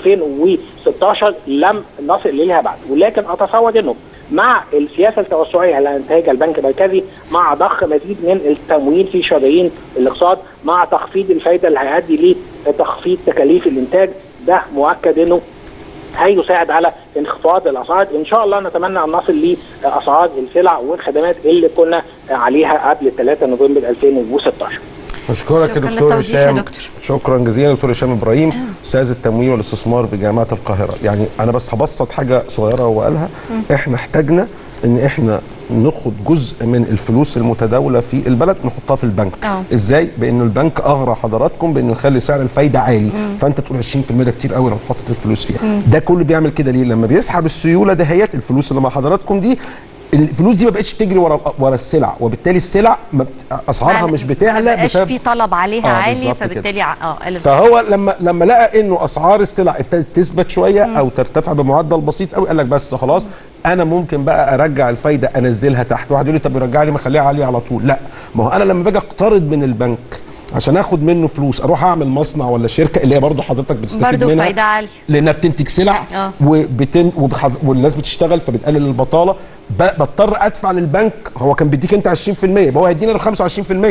2016 لم نصل اليها بعد ولكن اتصور انه مع السياسه التوسعيه اللي هينتهجها البنك المركزي مع ضخ مزيد من التمويل في شرايين الاقتصاد مع تخفيض الفائده اللي هيؤدي لتخفيض تكاليف الانتاج ده مؤكد انه هيساعد على انخفاض الاسعار ان شاء الله نتمنى ان نصل لاسعار السلع والخدمات اللي كنا عليها قبل 3 نوفمبر 2016 اشكرك يا شكراً دكتور للتوضيح يا هشام دكتور. شكرا جزيلا دكتور هشام ابراهيم استاذ التمويل والاستثمار بجامعه القاهره يعني انا بس هبسط حاجه صغيره هو قالها احنا احتاجنا ان احنا ناخد جزء من الفلوس المتداوله في البلد نحطها في البنك آه. ازاي بان البنك اغرى حضراتكم بانه يخلي سعر الفايده عالي فانت تقول 20% ده كتير قوي لو حطيت الفلوس فيها ده كله بيعمل كده ليه لما بيسحب السيوله دهيت الفلوس اللي مع حضراتكم دي الفلوس دي ما بقتش تجري ورا ورا السلع وبالتالي السلع ما بت- اسعارها مش بتعلى ما بقاش بسبب في طلب عليها آه، عالي بالظبط كده. فبالتالي ع- اه قلت. فهو لما لما لقى انه اسعار السلع ابتدت تثبت شويه او ترتفع بمعدل بسيط قوي قال لك بس خلاص انا ممكن بقى ارجع الفايده انزلها تحت واحد يقول لي طب يرجع لي ما اخليها عاليه على طول لا ما هو انا لما باجي اقترض من البنك عشان اخد منه فلوس اروح اعمل مصنع ولا شركه اللي هي برضه حضرتك بتستفيد برضه منها فايده عاليه لانها بتنتج سلع آه. وبتن وبحض... والناس بتشتغل فبتقلل البطاله ب... بضطر ادفع للبنك هو كان بيديك انت 20% يبقى هو هيديني انا 25%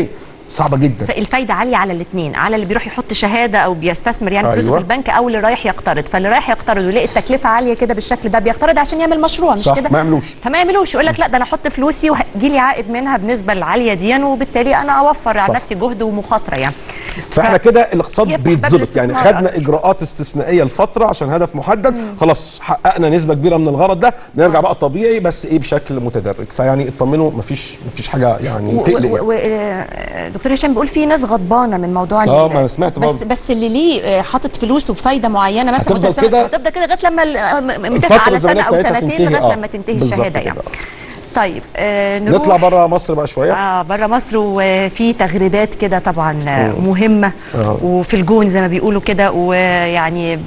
صعبه جدا فالفايده عاليه على الاثنين على اللي بيروح يحط شهاده او بيستثمر يعني فلوسه أيوة. في البنك او اللي رايح يقترض فاللي رايح يقترض ويلاقي التكلفه عاليه كده بالشكل ده بيقترض عشان يعمل مشروع مش صح، كده ما يعملوش. فما يعملوش يقول لك لا ده انا احط فلوسي وهيجي لي عائد منها بالنسبه العاليه دي وبالتالي انا اوفر على صح. نفسي جهد ومخاطره يعني فاحنا ف- كده الاقتصاد يفتح باب بيتظبط يعني الاستثمار خدنا أكتر. اجراءات استثنائيه لفتره عشان هدف محدد خلاص حققنا نسبه كبيره من الغرض ده نرجع بقى طبيعي بس ايه بشكل متدرج فيعني اطمنوا مفيش مفيش حاجه يعني و- تقلق و- يعني. و- آه، دكتور هشام بيقول في ناس غضبانه من موضوع آه، ال- ما أنا سمعت بس برضه. بس اللي ليه آه، حاطط فلوسه بفايده معينه مثلا هتفضل مدة سنة- كده- هتفضل كده لغايه لما ال- آه، م- متفق الفترة على سنه الزمنية او بتاعتها سنتين تنتهي، لغايه آه، لما تنتهي بالظبط الشهاده كده. يعني طيب آه نروح نطلع بره مصر بقى شويه اه بره مصر وفي تغريدات كده طبعا آه، مهمه آه. وفي الجون زي ما بيقولوا كده ويعني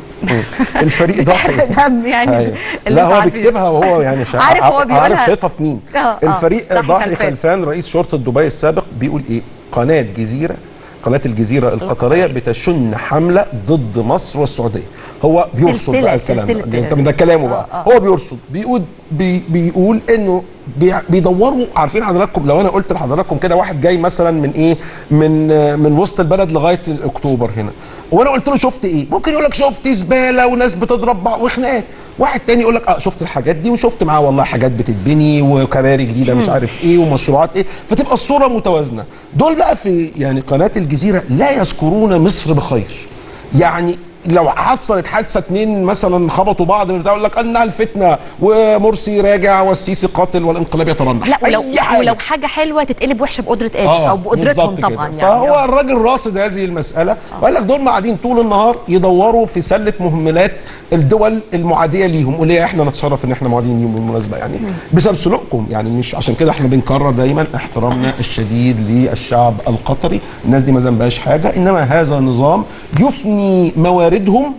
الفريق ضحي بتحرق دم يعني أيوة. اللي لا انتوا هو عارفينه. بيكتبها وهو يعني شا... عارف هو عارف بيقولها. شايطها في مين آه، آه. الفريق ضحي ضحي خلفان. خلفان رئيس شرطه دبي السابق بيقول ايه قناه جزيره قناه الجزيره القطريه القطرية. بتشن حمله ضد مصر والسعوديه هو بيرصد سلسلة- بقى الكلام سلسلة ده انت من ده كلامه بقى آه، آه. هو بيرصد بيقول بي بيقول انه بي بيدوروا عارفين حضراتكم لو انا قلت لحضراتكم كده واحد جاي مثلا من ايه من آه، من وسط البلد لغايه اكتوبر هنا وانا قلت له شفت ايه ممكن يقول لك شفت زباله وناس بتضرب بعض وخناقات واحد تاني يقول لك اه شفت الحاجات دي وشفت معاه والله حاجات بتتبني وكباري جديده مش عارف ايه ومشروعات ايه فتبقى الصوره متوازنه دول بقى في يعني قناه الجزيره لا يذكرون مصر بخير يعني لو حصلت حادثه اتنين مثلا خبطوا بعض بتاع يقول لك انها الفتنه ومرسي راجع والسيسي قاتل والانقلاب يترنح لا ولو أي حاجة. ولو حاجه حلوه تتقلب وحشه بقدره قادر آه، او بقدرتهم بالظبط كده. طبعا يعني فهو آه. الراجل راصد هذه المساله وقال لك دول قاعدين طول النهار يدوروا في سله مهملات الدول المعاديه ليهم واللي احنا نتشرف ان احنا معادين ليهم بالمناسبه يعني بسبب سلوككم يعني مش عشان كده احنا بنكرر دايما احترامنا الشديد للشعب القطري الناس دي ما ذنبهاش حاجه انما هذا نظام يفني مواردهم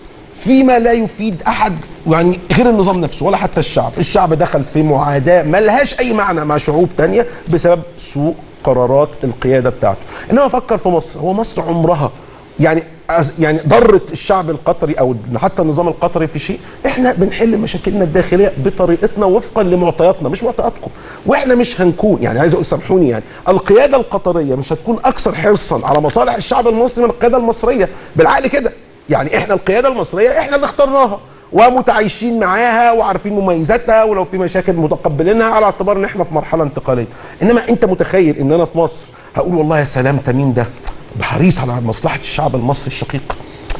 فيما لا يفيد احد يعني غير النظام نفسه ولا حتى الشعب الشعب دخل في معاداه ملهاش اي معنى مع شعوب تانية بسبب سوء قرارات القياده بتاعته انما فكر في مصر هو مصر عمرها يعني أز- يعني ضرت الشعب القطري او حتى النظام القطري في شيء احنا بنحل مشاكلنا الداخليه بطريقتنا وفقا لمعطياتنا مش معطياتكم واحنا مش هنكون يعني عايز اقول سامحوني يعني القياده القطريه مش هتكون اكثر حرصا على مصالح الشعب المصري من القياده المصريه بالعقل كده يعني احنا القياده المصريه احنا اللي اخترناها ومتعايشين معاها وعارفين مميزاتها ولو في مشاكل متقبلينها على اعتبار ان احنا في مرحله انتقاليه انما انت متخيل ان انا في مصر هقول والله يا سلام تمين ده حريص على مصلحه الشعب المصري الشقيق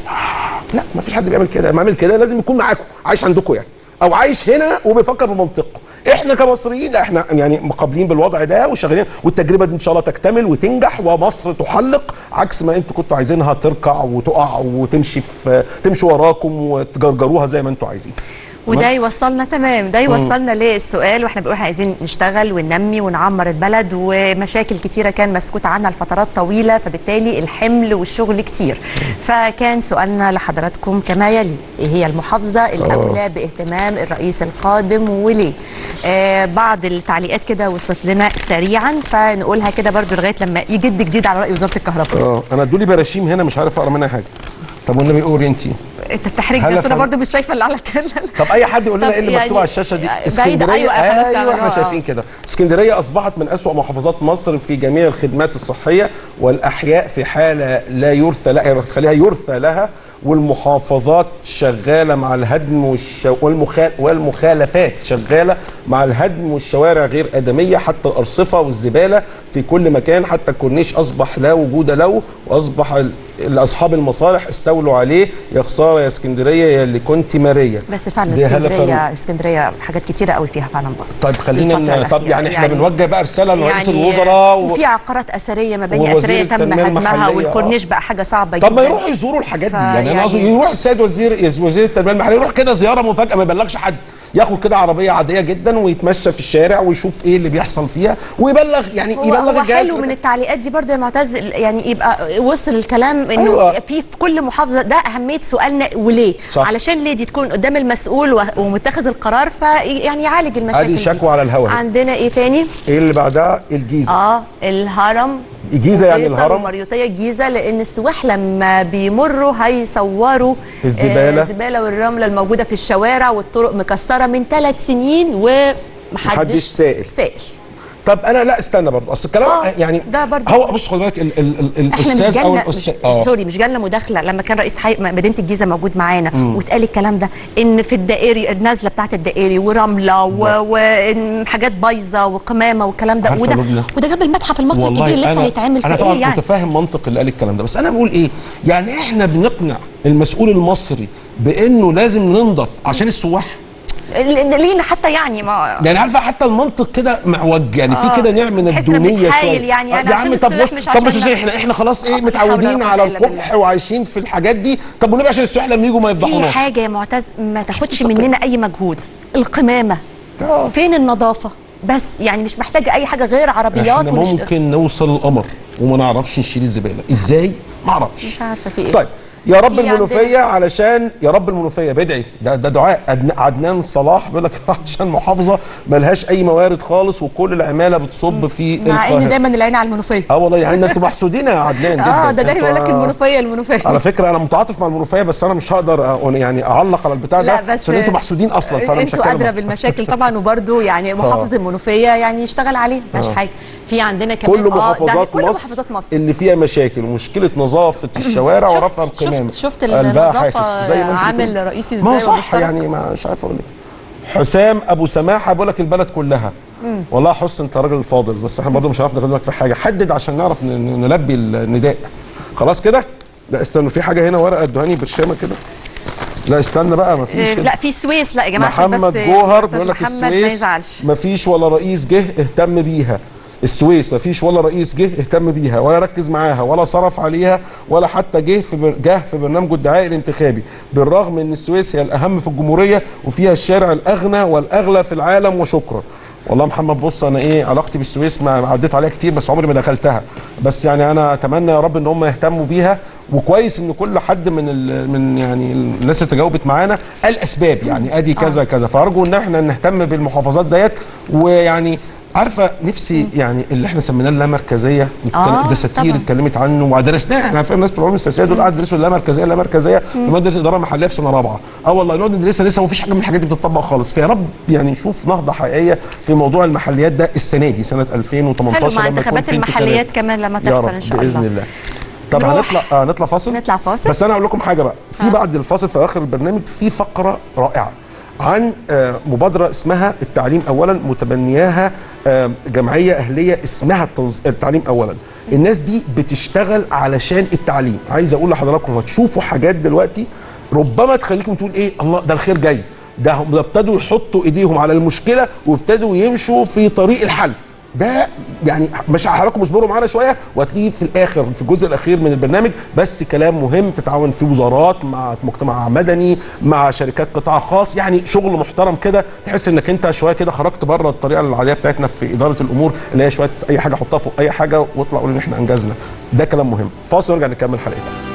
لا ما فيش حد بيعمل كده لما يعمل كده لازم يكون معاكم عايش عندكم يعني او عايش هنا وبيفكر بمنطقه احنا كمصريين لا احنا يعني مقابلين بالوضع ده وشغالين والتجربه دي ان شاء الله تكتمل وتنجح ومصر تحلق عكس ما انتوا كنتوا عايزينها تركع وتقع وتمشي في تمشي وراكم وتجرجروها زي ما انتوا عايزين وده يوصلنا تمام ده يوصلنا للسؤال واحنا بنقول عايزين نشتغل وننمي ونعمر البلد ومشاكل كتيره كان مسكوت عنها لفترات طويله فبالتالي الحمل والشغل كتير فكان سؤالنا لحضراتكم كما يلي ايه هي المحافظه الاولى باهتمام الرئيس القادم وليه آه بعض التعليقات كده وصلت لنا سريعا فنقولها كده برضو لغايه لما يجد جديد على راي وزاره الكهرباء اه انا ادوا لي براشيم هنا مش عارف اقرا منها حاجه طب والنبي قولي انت انت بتحرجني هلا بس انا فن- برضو مش شايفه اللي على كده طب اي حد يقول لنا طب ايه اللي يعني مكتوب على الشاشه دي بعيدة، أيوة، خلاص ايوه احنا عملوها. شايفين كده اسكندريه اصبحت من اسوا محافظات مصر في جميع الخدمات الصحيه والاحياء في حاله لا يرثى لها خليها يرثى لها والمحافظات شغاله مع الهدم والش... والمخال... والمخالفات شغاله مع الهدم والشوارع غير ادميه حتى الارصفه والزباله في كل مكان حتى الكورنيش اصبح لا وجود له واصبح ال- اصحاب المصالح استولوا عليه يا خساره يا اسكندريه يا اللي كنت ماريه بس فعلا دي هلا اسكندريه اسكندريه حاجات كتيره قوي فيها فعلا بص طيب خلينا الفترة ن- طب الأخيرة. يعني احنا بنوجه بقى رساله لرئيس يعني الوزراء و... وفي عقارات اثريه مباني ووزير اثريه تم التنمية هدمها المحلية، والكورنيش آه. بقى حاجه صعبه طب جدا ما يروحوا يزوروا الحاجات دي يعني انا فيعني- قصدي يروح السيد وزير وزير التنميه المحليه يروح كده زياره مفاجاه ما يبلغش حد ياخد كده عربيه عاديه جدا ويتمشى في الشارع ويشوف ايه اللي بيحصل فيها ويبلغ يعني هو, يبلغ هو الجهات حلو من التعليقات دي برضه يا معتز يعني يبقى وصل الكلام انه أيوة. في في كل محافظه ده اهميه سؤالنا وليه صح. علشان ليه دي تكون قدام المسؤول و- ومتخذ القرار فيعني يعالج المشاكل ادي دي. شكوى على الهوا أهي. عندنا ايه تاني ايه اللي بعدها الجيزه اه الهرم الجيزة يعني وفيصل الهرم؟ ومريوطية الجيزة لأن السواح لما بيمروا هيصوروا الزبالة. آه الزبالة والرملة الموجودة في الشوارع والطرق مكسرة من ثلاث سنين محدش ومحدش سائل. سائل طب انا لا استنى برضه اصل الكلام آه، يعني ده برضه. هو بص خد بالك ال- ال- ال- احنا مش الاستاذ او جالنا مش الاستاذ سوري مش جالنا مداخله لما كان رئيس حي مدينه الجيزه موجود معانا واتقال الكلام ده ان في الدائري النازله بتاعت الدائري ورمله و- وحاجات بايظه وقمامه والكلام ده عارفة وده لبنى؟ وده جنب المتحف المصري الكبير لسه أنا هيتعمل انا في طبعا ايه يعني متفاهم منطق اللي قال الكلام ده بس انا بقول ايه يعني احنا بنقنع المسؤول المصري بانه لازم ننضف عشان السواح ل- لينا حتى يعني ما يعني عارفه حتى المنطق كده معوج يعني آه. في كده نوع من تحس إنه الدونيه بيتحايل شويه يعني- يعني آه، يا عشان عم طب السياح بص مش طب عشان بس عشان احنا احنا خلاص ايه لا حول متعودين ولا على قوة إلا القبح وعايشين في الحاجات دي طب ونبقى عشان السياح لما يجوا ما في يفضحوناش حاجه يا معتز ما تاخدش مننا اي مجهود القمامه آه. فين النظافه بس يعني مش محتاجه اي حاجه غير عربيات احنا ونش... ممكن نوصل القمر وما نعرفش نشيل الزباله ازاي ما اعرفش مش عارفه في ايه طيب يا رب في المنوفيه عندنا- علشان يا رب المنوفيه بدعي ده ده دعاء أدن- عدنان صلاح بيقول لك عشان محافظه ملهاش اي موارد خالص وكل العماله بتصب في مع ان القاهرة. دايما العين على المنوفيه اه والله يعني انتوا محسودين يا عدنان اه جدا ده دايما انتوا- يقول لك المنوفيه المنوفيه على فكره انا متعاطف مع المنوفيه بس انا مش هقدر أ- يعني اعلق على البتاع ده لا بس عشان انتوا محسودين اصلا فانا مش انتوا هتكلم ادرى عنه. بالمشاكل طبعا وبرده يعني محافظ المنوفيه يعني يشتغل عليه مفيش حاجه في عندنا كمان كل آه، ده محافظات كل مصر, محافظات مصر اللي فيها مشاكل ومشكله نظافه الشوارع شفت- ورفع القمامه شفت شفت قلبها النظافة حاسس زي ما انت عامل بتقول. رئيسي ما هو ازاي صح ومشترك؟ يعني ما مش عارف اقول ايه حسام ابو سماحه بيقول لك البلد كلها والله حس انت راجل فاضل بس احنا برضه مش هنعرف نخدمك في حاجه حدد عشان نعرف ن- ن- نلبي النداء خلاص كده لا استنى في حاجه هنا ورقه ادوهاني برشامه كده لا استنى بقى ما فيش آه، لا في السويس لا يا جماعه عشان بس محمد جوهر أستاذ بيقول لك محمد ما السويس يزعلش ما فيش ولا رئيس جه اهتم بيها السويس ما فيش ولا رئيس جه اهتم بيها ولا ركز معاها ولا صرف عليها ولا حتى جه في بر- جه في برنامجه الدعائي الانتخابي بالرغم ان السويس هي الاهم في الجمهوريه وفيها الشارع الاغنى والاغلى في العالم وشكرا والله محمد بص انا ايه علاقتي بالسويس ما عديت عليها كتير بس عمري ما دخلتها بس يعني انا اتمنى يا رب ان هم يهتموا بيها وكويس ان كل حد من ال من يعني الناس اللي تجاوبت معانا قال اسباب يعني ادي كذا كذا فارجو ان احنا نهتم بالمحافظات ديت ويعني عارفه نفسي يعني اللي احنا سميناه اللامركزيه آه، الدساتير طبعاً. اتكلمت عنه ودرسناه احنا عارفين الناس بتوع العلوم السياسيه دول قاعد يدرسوا اللامركزيه اللامركزيه في ماده اداره محليه في سنه رابعه اه والله نقعد ندرسها لسه مفيش حاجه من الحاجات دي بتطبق خالص فيا رب يعني نشوف نهضه حقيقيه في موضوع المحليات ده السنه دي سنه 2018 حلو مع لما يكون انتخابات في المحليات انتخابات. كمان لما يا تحصل رب ان شاء باذن الله الله طب نروح. هنطلع آه نطلع فاصل نطلع فاصل. بس انا اقول لكم حاجه بقى في بعد الفاصل في اخر البرنامج في فقره رائعه عن آه، مبادره اسمها التعليم اولا متبنياها آه، جمعيه اهليه اسمها التنظ- التعليم اولا الناس دي بتشتغل علشان التعليم عايز اقول لحضراتكم هتشوفوا حاجات دلوقتي ربما تخليكم تقول ايه الله ده الخير جاي ده هم ده ابتدوا يحطوا ايديهم على المشكله وابتدوا يمشوا في طريق الحل ده يعني مش حضراتكم اصبروا معانا شويه وهتلاقيه في الاخر في الجزء الاخير من البرنامج بس كلام مهم تتعاون فيه وزارات مع مجتمع مدني مع شركات قطاع خاص يعني شغل محترم كده تحس انك انت شويه كده خرجت بره الطريقه العاديه بتاعتنا في اداره الامور اللي هي شويه اي حاجه حطها فوق اي حاجه واطلع قول ان احنا انجزنا ده كلام مهم فاصل ونرجع نكمل حلقتنا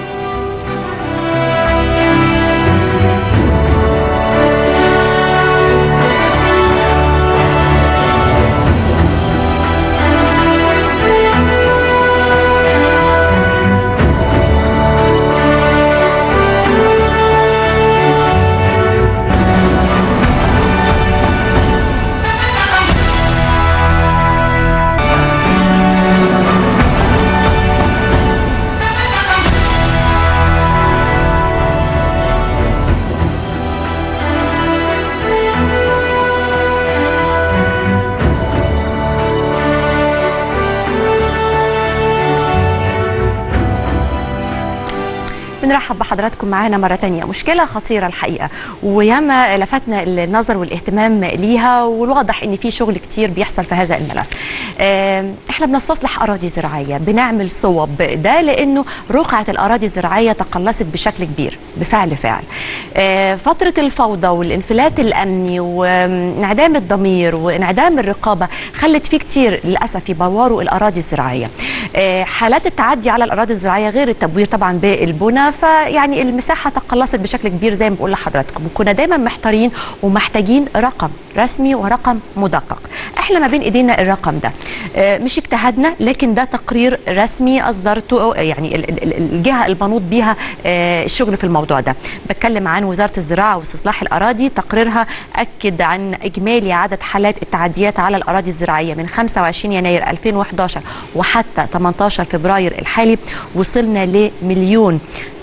بنرحب بحضراتكم معانا مرة تانية مشكلة خطيرة الحقيقة وياما لفتنا النظر والاهتمام ليها والواضح ان في شغل كتير بيحصل في هذا الملف آم، احنا بنستصلح اراضي زراعية بنعمل صوب ده لانه رقعة الاراضي الزراعية تقلصت بشكل كبير بفعل فعل آه، فترة الفوضى والانفلات الامني وانعدام الضمير وانعدام الرقابة خلت في كتير للاسف يبوروا الاراضي الزراعية آه، حالات التعدي على الاراضي الزراعية غير التبوير طبعا بالبنى ف ويعني المساحه تقلصت بشكل كبير زي ما بقول لحضراتكم وكنا دايما محتارين ومحتاجين رقم رسمي ورقم مدقق احنا ما بين ايدينا الرقم ده آه، مش اجتهادنا لكن ده تقرير رسمي اصدرته يعني ال- ال- ال- الجهه المنوط بيها آه، الشغل في الموضوع ده بتكلم عن وزاره الزراعه واستصلاح الاراضي تقريرها اكد عن اجمالي عدد حالات التعديات على الاراضي الزراعيه من 25 يناير 2011 وحتى 18 فبراير الحالي وصلنا لمليون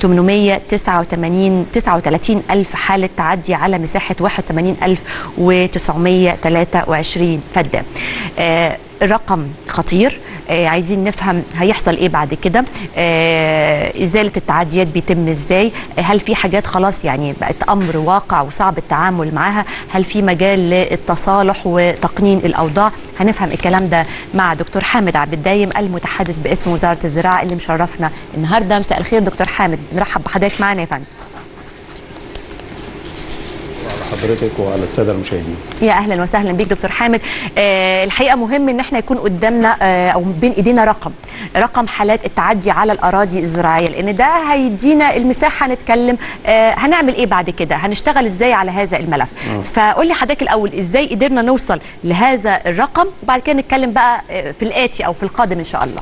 889 39 ألف حالة تعدي على مساحة 81923 فدان آه الرقم خطير آه عايزين نفهم هيحصل ايه بعد كده آه ازاله التعديات بيتم ازاي آه هل في حاجات خلاص يعني بقت امر واقع وصعب التعامل معاها هل في مجال للتصالح وتقنين الاوضاع هنفهم الكلام ده مع دكتور حامد عبد الدايم المتحدث باسم وزاره الزراعه اللي مشرفنا النهارده مساء الخير دكتور حامد نرحب بحضرتك معانا يا فندم على حضرتك وعلى الساده المشاهدين يا اهلا وسهلا بيك دكتور حامد آه الحقيقه مهم ان احنا يكون قدامنا آه او بين ايدينا رقم رقم حالات التعدي على الاراضي الزراعيه لان ده هيدينا المساحه نتكلم آه هنعمل ايه بعد كده هنشتغل ازاي على هذا الملف فقول لي حضرتك الاول ازاي قدرنا نوصل لهذا الرقم وبعد كده نتكلم بقى آه في الاتي او في القادم ان شاء الله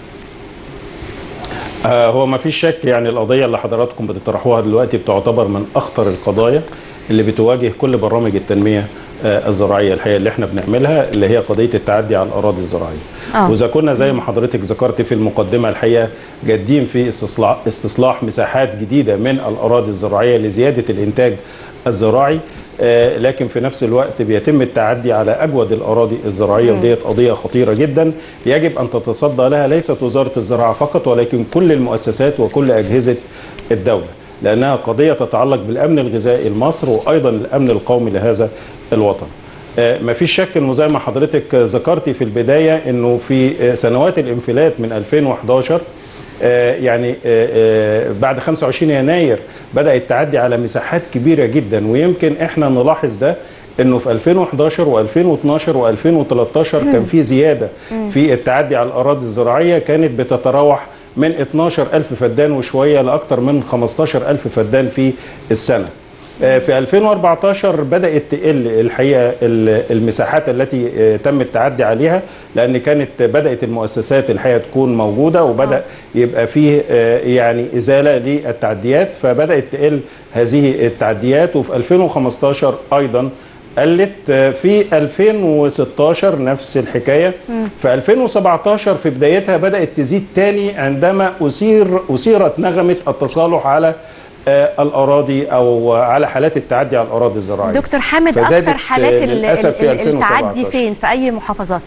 آه هو ما فيش شك يعني القضيه اللي حضراتكم بتطرحوها دلوقتي بتعتبر من اخطر القضايا اللي بتواجه كل برامج التنميه آه الزراعيه الحقيقه اللي احنا بنعملها اللي هي قضيه التعدي على الاراضي الزراعيه. آه. واذا كنا زي ما حضرتك ذكرت في المقدمه الحقيقه جادين في استصلاح استصلاح مساحات جديده من الاراضي الزراعيه لزياده الانتاج الزراعي آه، لكن في نفس الوقت بيتم التعدي على اجود الاراضي الزراعيه وديت قضيه خطيره جدا يجب ان تتصدى لها ليست وزاره الزراعه فقط ولكن كل المؤسسات وكل اجهزه الدوله لانها قضيه تتعلق بالامن الغذائي لمصر وايضا الامن القومي لهذا الوطن. آه، ما فيش شك انه زي ما حضرتك ذكرتي في البدايه انه في آه، سنوات الانفلات من 2011 آه، يعني آه، آه، بعد 25 يناير بدا التعدي على مساحات كبيره جدا ويمكن احنا نلاحظ ده انه في 2011 و2012 و2013 كان في زياده في التعدي على الاراضي الزراعيه كانت بتتراوح من 12000 فدان وشويه لاكثر من 15000 فدان في السنه. آه، في 2014 بدات تقل الحقيقه ال- المساحات التي آه، تم التعدي عليها لان كانت بدات المؤسسات الحقيقه تكون موجوده وبدا يبقى فيه آه، يعني ازاله للتعديات فبدات تقل هذه التعديات وفي 2015 ايضا قلت آه، في 2016 نفس الحكايه في 2017 في بدايتها بدات تزيد تاني عندما اثير اثيرت نغمه التصالح على آه، الاراضي او على حالات التعدي على الاراضي الزراعيه دكتور حامد فزادت، اكتر حالات آه، ال- للأسف في ال- ال- التعدي 2017. فين في اي محافظات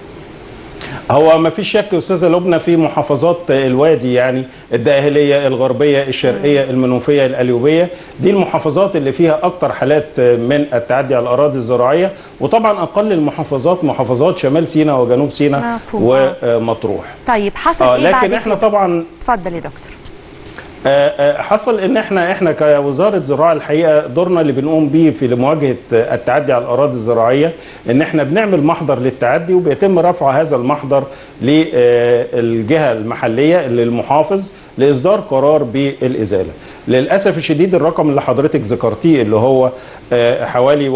هو ما فيش شك استاذه لبنى في محافظات الوادي يعني الدقهليه الغربيه الشرقيه المنوفيه القليوبيه دي المحافظات اللي فيها اكتر حالات من التعدي على الاراضي الزراعيه وطبعا اقل المحافظات محافظات شمال سيناء وجنوب سيناء مفهوم. آه. ومطروح طيب حصل آه ايه بعد لكن احنا كده طبعا اتفضل يا دكتور آه، آه، حصل ان احنا احنا كوزاره زراعه الحقيقه دورنا اللي بنقوم بيه في مواجهه آه، التعدي على الاراضي الزراعيه ان احنا بنعمل محضر للتعدي وبيتم رفع هذا المحضر للجهه المحليه للمحافظ لاصدار قرار بالازاله. للاسف الشديد الرقم اللي حضرتك ذكرتيه اللي هو آه، حوالي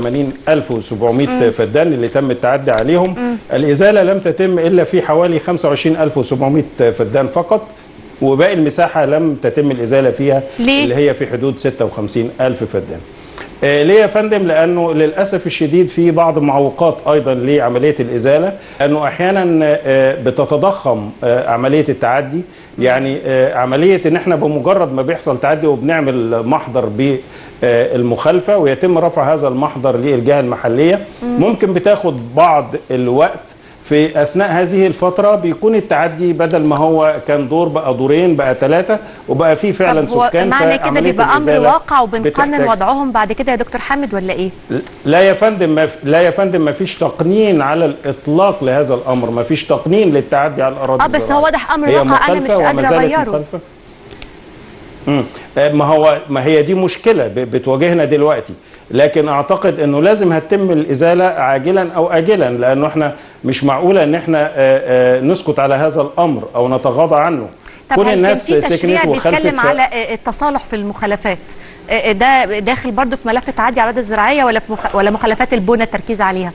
81700 فدان اللي تم التعدي عليهم الازاله لم تتم الا في حوالي 25700 فدان فقط وباقي المساحه لم تتم الازاله فيها ليه؟ اللي هي في حدود 56 الف فدان آه، ليه يا فندم لانه للاسف الشديد في بعض معوقات ايضا لعمليه الازاله انه احيانا آه، بتتضخم آه، عمليه التعدي يعني آه، عمليه ان احنا بمجرد ما بيحصل تعدي وبنعمل محضر بالمخالفه ويتم رفع هذا المحضر للجهه المحليه ممكن بتاخد بعض الوقت في اثناء هذه الفتره بيكون التعدي بدل ما هو كان دور بقى دورين بقى ثلاثه وبقى في فعلا طب هو سكان معنى كده فعملية بيبقى امر الإزالة واقع وبنقنن بتحتاج- وضعهم بعد كده يا دكتور حامد ولا ايه لا يا فندم ما في- لا يا فندم ما فيش تقنين على الاطلاق لهذا الامر ما فيش تقنين للتعدي على الاراضي اه بس الزراعية. هو واضح امر هي واقع انا مش مخالفة وما قادره زالت اغيره مخالفة. مم. آه، ما هو ما هي دي مشكله ب- بتواجهنا دلوقتي لكن اعتقد انه لازم هتتم الازاله عاجلا او اجلا لانه احنا مش معقوله ان احنا آه، آه، نسكت على هذا الامر او نتغاضى عنه طب كون هل كان الناس في سكنت تشريع وخلفت بيتكلم ف- على آه، التصالح في المخالفات آه، ده داخل برضه في ملف التعدي على الأراضي الزراعية ولا في مخ... ولا مخالفات البنى التركيز عليها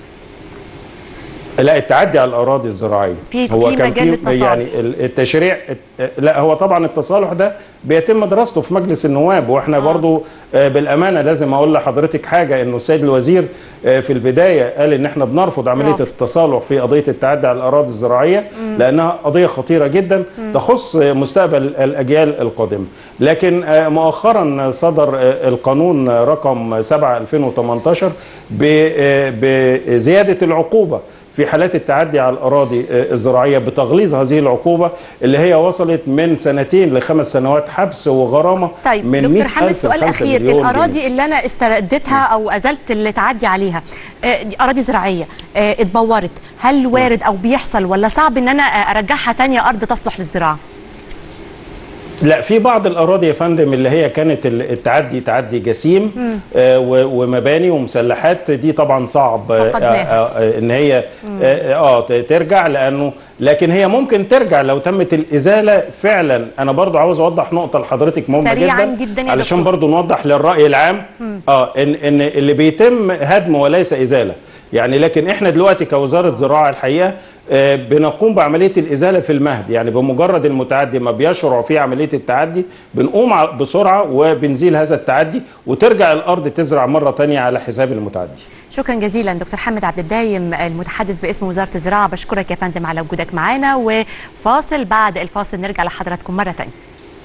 لا التعدي على الاراضي الزراعيه في- هو في كان مجال للتصالح. يعني ال- التشريع الت- لا هو طبعا التصالح ده بيتم دراسته في مجلس النواب واحنا آه. برضو آه، بالامانه لازم اقول لحضرتك حاجه انه السيد الوزير آه، في البدايه قال ان احنا بنرفض عمليه رافض. التصالح في قضيه التعدي على الاراضي الزراعيه لانها قضيه خطيره جدا تخص مستقبل الاجيال القادمه لكن آه، مؤخرا صدر آه، القانون رقم 7 2018 ب- آه، بزياده العقوبه في حالات التعدي على الاراضي آه، الزراعيه بتغليظ هذه العقوبه اللي هي وصلت من سنتين لخمس سنوات حبس وغرامه طيب من دكتور 100 حامد ألف سؤال لخمسة اخير مليون جنيه. الاراضي اللي انا استردتها او ازلت اللي تعدي عليها آه، دي اراضي زراعيه آه، اتبورت هل وارد او بيحصل ولا صعب ان انا آه، ارجعها تانية ارض تصلح للزراعه لا في بعض الاراضي يا فندم اللي هي كانت ال- التعدي تعدي جسيم آه و- ومباني ومسلحات دي طبعا صعب آه فقدناها. آه آه ان هي اه, آه ت- ترجع لانه لكن هي ممكن ترجع لو تمت الازاله فعلا انا برضو عاوز اوضح نقطه لحضرتك مهمه سريعاً جدا جداً يا علشان دكتور. برضو نوضح للراي العام اه ان ان اللي بيتم هدم وليس ازاله يعني لكن احنا دلوقتي كوزاره زراعه الحقيقه آه، بنقوم بعمليه الازاله في المهد يعني بمجرد المتعدي ما بيشرع في عمليه التعدي بنقوم ع- بسرعه وبنزيل هذا التعدي وترجع الارض تزرع مره تانية على حساب المتعدي شكرا جزيلا دكتور حامد عبد الدايم المتحدث باسم وزاره الزراعه بشكرك يا فندم على وجودك معانا وفاصل بعد الفاصل نرجع لحضراتكم مره ثانيه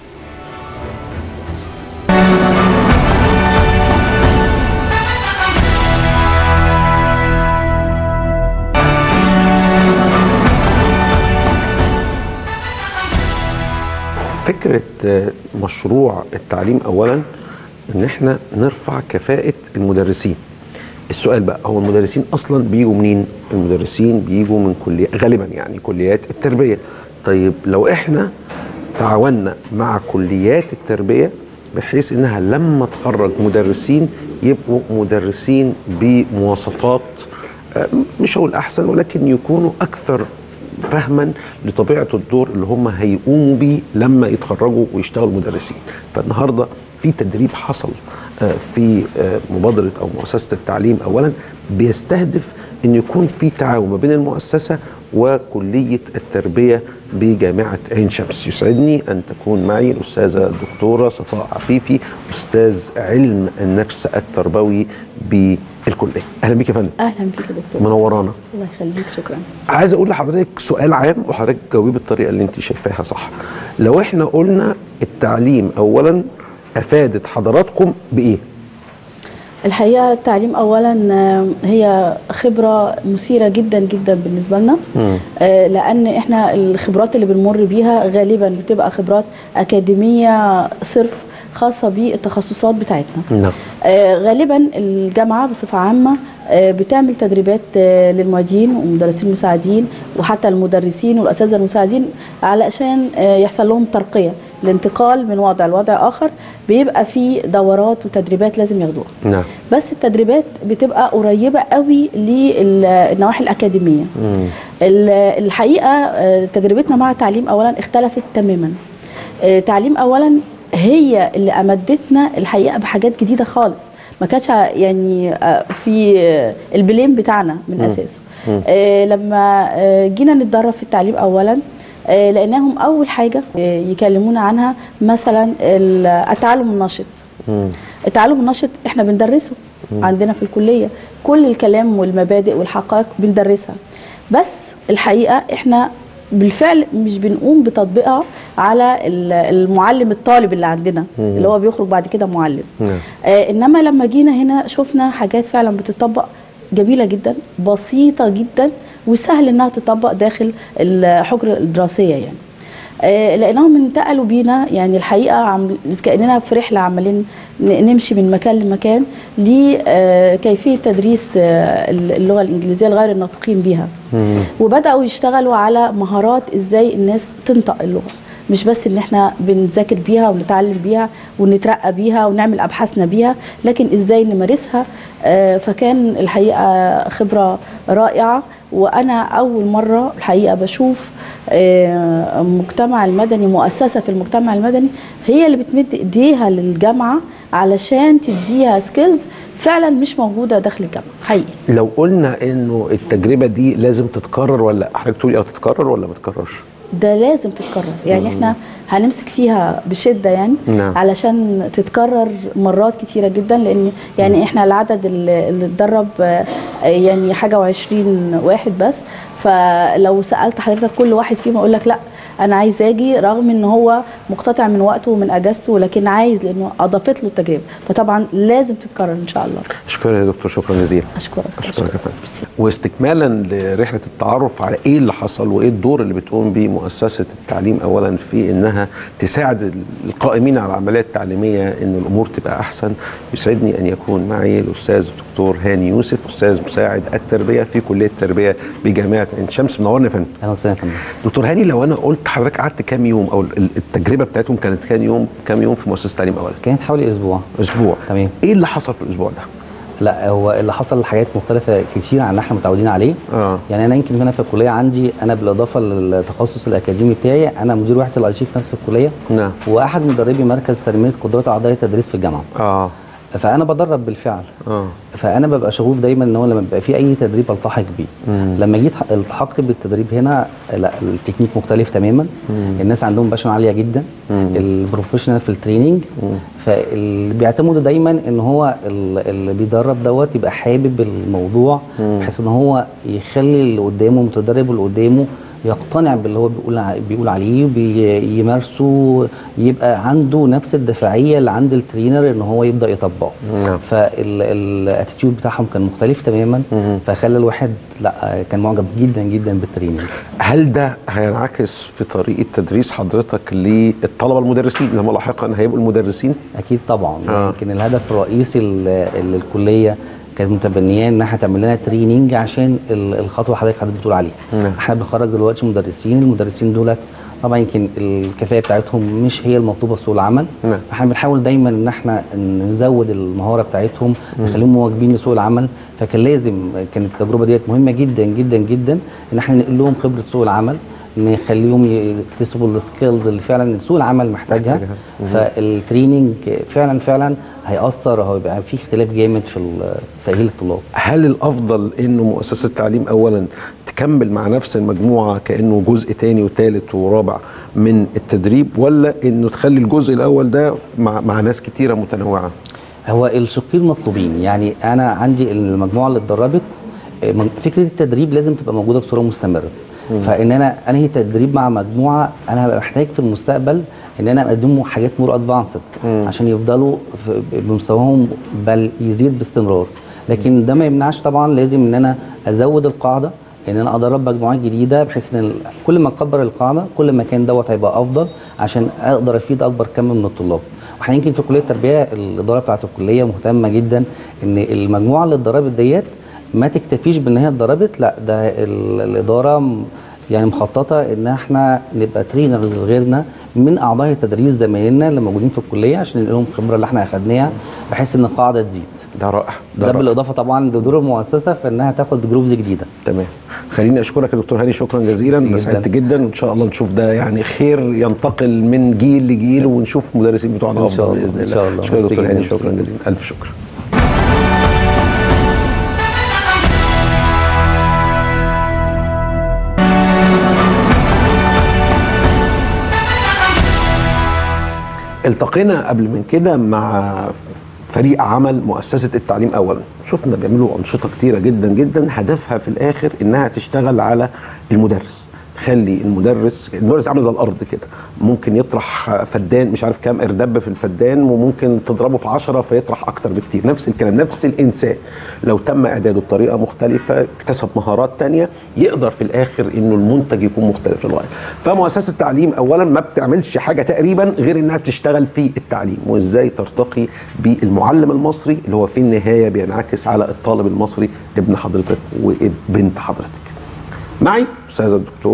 فكرة آه، مشروع التعليم أولا إن إحنا نرفع كفاءة المدرسين السؤال بقى هو المدرسين أصلا بيجوا منين؟ المدرسين بيجوا من كلية غالبا يعني كليات التربية طيب لو إحنا تعاوننا مع كليات التربية بحيث إنها لما تخرج مدرسين يبقوا مدرسين بمواصفات آه، مش هقول أحسن ولكن يكونوا أكثر فهما لطبيعه الدور اللي هم هيقوموا بيه لما يتخرجوا ويشتغلوا مدرسين فالنهارده في تدريب حصل آه، في آه، مبادره او مؤسسه التعليم اولا بيستهدف ان يكون في تعاون ما بين المؤسسه وكليه التربيه بجامعه عين شمس يسعدني ان تكون معي الاستاذه الدكتوره صفاء عفيفي استاذ علم النفس التربوي بالكليه اهلا بيك يا فندم اهلا بيك يا دكتور منورانا الله يخليك شكرا عايز اقول لحضرتك سؤال عام وحضرتك تجاوبيه بالطريقه اللي انت شايفاها صح لو احنا قلنا التعليم اولا افادت حضراتكم بايه الحقيقه التعليم اولا آه، هي خبره مثيره جدا جدا بالنسبه لنا آه، لان احنا الخبرات اللي بنمر بيها غالبا بتبقى خبرات اكاديميه صرف خاصه بالتخصصات بتاعتنا نعم آه، غالبا الجامعه بصفه عامه آه، بتعمل تدريبات آه، للمعيدين والمدرسين المساعدين وحتى المدرسين والاساتذه المساعدين علشان آه، يحصل لهم ترقيه الانتقال من وضع لوضع اخر بيبقى في دورات وتدريبات لازم ياخدوها نعم بس التدريبات بتبقى قريبه قوي للنواحي الاكاديميه مم. ال- الحقيقه آه، تجربتنا مع التعليم اولا اختلفت تماما آه، تعليم اولا هي اللي امدتنا الحقيقه بحاجات جديده خالص ما كانتش ع- يعني آه، في آه، البلين بتاعنا من مم. اساسه مم. آه، لما آه، جينا نتدرب في التعليم اولا آه، لقيناهم اول حاجه آه، يكلمونا عنها مثلا ال- التعلم النشط مم. التعلم النشط احنا بندرسه عندنا في الكليه كل الكلام والمبادئ والحقائق بندرسها بس الحقيقه احنا بالفعل مش بنقوم بتطبيقها على ال- المعلم الطالب اللي عندنا مم. اللي هو بيخرج بعد كده معلم نعم آه انما لما جينا هنا شفنا حاجات فعلا بتطبق جميله جدا بسيطه جدا وسهل انها تطبق داخل الحجر الدراسيه يعني آه لقيناهم انتقلوا بينا يعني الحقيقه عم كاننا في رحله عمالين ن- نمشي من مكان لمكان لكيفيه تدريس آه، اللغه الانجليزيه لغير الناطقين بيها مم. وبداوا يشتغلوا على مهارات ازاي الناس تنطق اللغه مش بس ان احنا بنذاكر بيها ونتعلم بيها ونترقى بيها ونعمل ابحاثنا بيها لكن ازاي نمارسها آه، فكان الحقيقه خبره رائعه وانا اول مره الحقيقه بشوف آه، المجتمع المدني مؤسسه في المجتمع المدني هي اللي بتمد ايديها للجامعه علشان تديها سكيلز فعلا مش موجوده داخل الجامعه حقيقي لو قلنا انه التجربه دي لازم تتكرر ولا حضرتك تقولي اه تتكرر ولا ما تتكررش؟ ده لازم تتكرر يعني احنا هنمسك فيها بشده يعني نعم. علشان تتكرر مرات كتيره جدا لان يعني احنا العدد اللي اللي اتدرب آه، يعني حاجه وعشرين واحد بس فلو سالت حضرتك كل واحد فيهم يقول لك لا انا عايز اجي رغم ان هو مقتطع من وقته ومن اجازته لكن عايز لانه اضافت له التجربه فطبعا لازم تتكرر ان شاء الله شكرا يا دكتور شكرا جزيلا اشكرك اشكرك يا فندم واستكمالا لرحله التعرف على ايه اللي حصل وايه الدور اللي بتقوم بيه مؤسسه التعليم اولا في انها تساعد القائمين على العمليه التعليميه ان الامور تبقى احسن يسعدني ان يكون معي الاستاذ الدكتور هاني يوسف استاذ مساعد التربيه في كليه التربيه بجامعه عين شمس منورنا يا فندم اهلا وسهلا يا فندم دكتور هاني لو انا قلت حضرتك قعدت كام يوم او ال- التجربه بتاعتهم كانت كام يوم كام يوم في مؤسسه التعليم اولا كانت حوالي اسبوع اسبوع تمام ايه اللي حصل في الاسبوع ده لا هو اللي حصل حاجات مختلفه كتير عن اللي احنا متعودين عليه اه يعني انا يمكن هنا في الكليه عندي انا بالاضافه للتخصص الاكاديمي بتاعي انا مدير وحده الاي في نفس الكليه نعم واحد مدربي مركز تنميه قدرات اعضاء التدريس في الجامعه اه فانا بدرب بالفعل اه فانا ببقى شغوف دايما ان هو لما بيبقى في اي تدريب التحق بيه مم. لما جيت ح- التحقت بالتدريب هنا لا التكنيك مختلف تماما مم. الناس عندهم باشن عاليه جدا مم. البروفيشنال في التريننج مم. فاللي بيعتمدوا دايما ان هو ال- اللي بيدرب دوت يبقى حابب الموضوع مم. بحيث ان هو يخلي اللي قدامه المتدرب اللي قدامه يقتنع باللي هو بيقول ع- بيقول عليه بيمارسه يبقى عنده نفس الدفاعيه اللي عند الترينر ان هو يبدا يطبقه نعم فالاتيتيود بتاعهم كان مختلف تماما مم. فخلى الواحد لا كان معجب جدا جدا بالتريننج هل ده هينعكس في طريقه تدريس حضرتك للطلبه المدرسين اللي هم لاحقا هيبقوا المدرسين اكيد طبعا آه. يمكن الهدف الرئيسي ال- اللي الكليه كانت متبنياه انها تعمل لنا تريننج عشان ال- الخطوه اللي حضرتك حضرتك بتقول عليها نعم. احنا بنخرج دلوقتي مدرسين المدرسين دولت طبعا يمكن الكفاءه بتاعتهم مش هي المطلوبه في سوق العمل نعم. احنا بنحاول دايما ان احنا نزود المهاره بتاعتهم نخليهم مواكبين لسوق العمل فكان لازم كانت التجربه ديت مهمه جدا جدا جدا ان احنا ننقل لهم خبره سوق العمل نخليهم يكتسبوا السكيلز اللي فعلا سوق العمل محتاجها محتاجها. مهم. فالتريننج فعلا فعلا هيأثر او يبقى في اختلاف جامد في ال- تأهيل الطلاب هل الافضل انه مؤسسه التعليم اولا تكمل مع نفس المجموعه كانه جزء تاني وثالث ورابع من التدريب ولا انه تخلي الجزء الاول ده مع, مع ناس كتيره متنوعه هو الشقين مطلوبين يعني انا عندي المجموعه اللي اتدربت آه، من- فكره التدريب لازم تبقى موجوده بصوره مستمره فان انا انهي تدريب مع مجموعه انا هبقى محتاج في المستقبل ان انا اقدم حاجات مور ادفانسد مم. عشان يفضلوا في- بمستواهم بل يزيد باستمرار لكن ده ما يمنعش طبعا لازم ان انا ازود القاعده ان انا ادرب مجموعات جديده بحيث ان ال- كل ما اكبر القاعده كل ما كان دوت هيبقى افضل عشان اقدر افيد اكبر كم من الطلاب واحنا يمكن في كليه التربيه الاداره بتاعه الكليه مهتمه جدا ان المجموعه اللي اتدربت ديت ما تكتفيش بان هي اتدربت لا ده ال- الاداره م- يعني مخططه ان احنا نبقى ترينرز لغيرنا من اعضاء التدريس زمايلنا اللي موجودين في الكليه عشان ننقل لهم الخبره اللي احنا اخدناها بحيث ان القاعده تزيد ده رائع ده, رائع. بالاضافه طبعا لدور المؤسسه في انها تاخد جروبز جديده تمام خليني اشكرك يا دكتور هاني شكرا جزيلا ميرسي انا سعدت جداً. جدا وان شاء الله نشوف ده يعني خير ينتقل من جيل لجيل ونشوف مدرسين بتوعنا إن شاء افضل الله، باذن إن الله شاء الله. شكرا يا ميرسي دكتور جداً، هاني ميرسي شكرا جداً. جزيلا الف شكر التقينا قبل من كده مع فريق عمل مؤسسة التعليم أولا شفنا بيعملوا أنشطة كتيرة جدا جدا هدفها في الآخر إنها تشتغل على المدرس تخلي المدرس المدرس عامل زي الارض كده ممكن يطرح فدان مش عارف كام اردب في الفدان وممكن تضربه في عشرة فيطرح اكتر بكتير نفس الكلام نفس الانسان لو تم اعداده بطريقه مختلفه اكتسب مهارات تانية يقدر في الاخر انه المنتج يكون مختلف للغايه فمؤسسه التعليم اولا ما بتعملش حاجه تقريبا غير انها بتشتغل في التعليم وازاي ترتقي بالمعلم المصري اللي هو في النهايه بينعكس على الطالب المصري ابن حضرتك وبنت حضرتك معي استاذه الدكتوره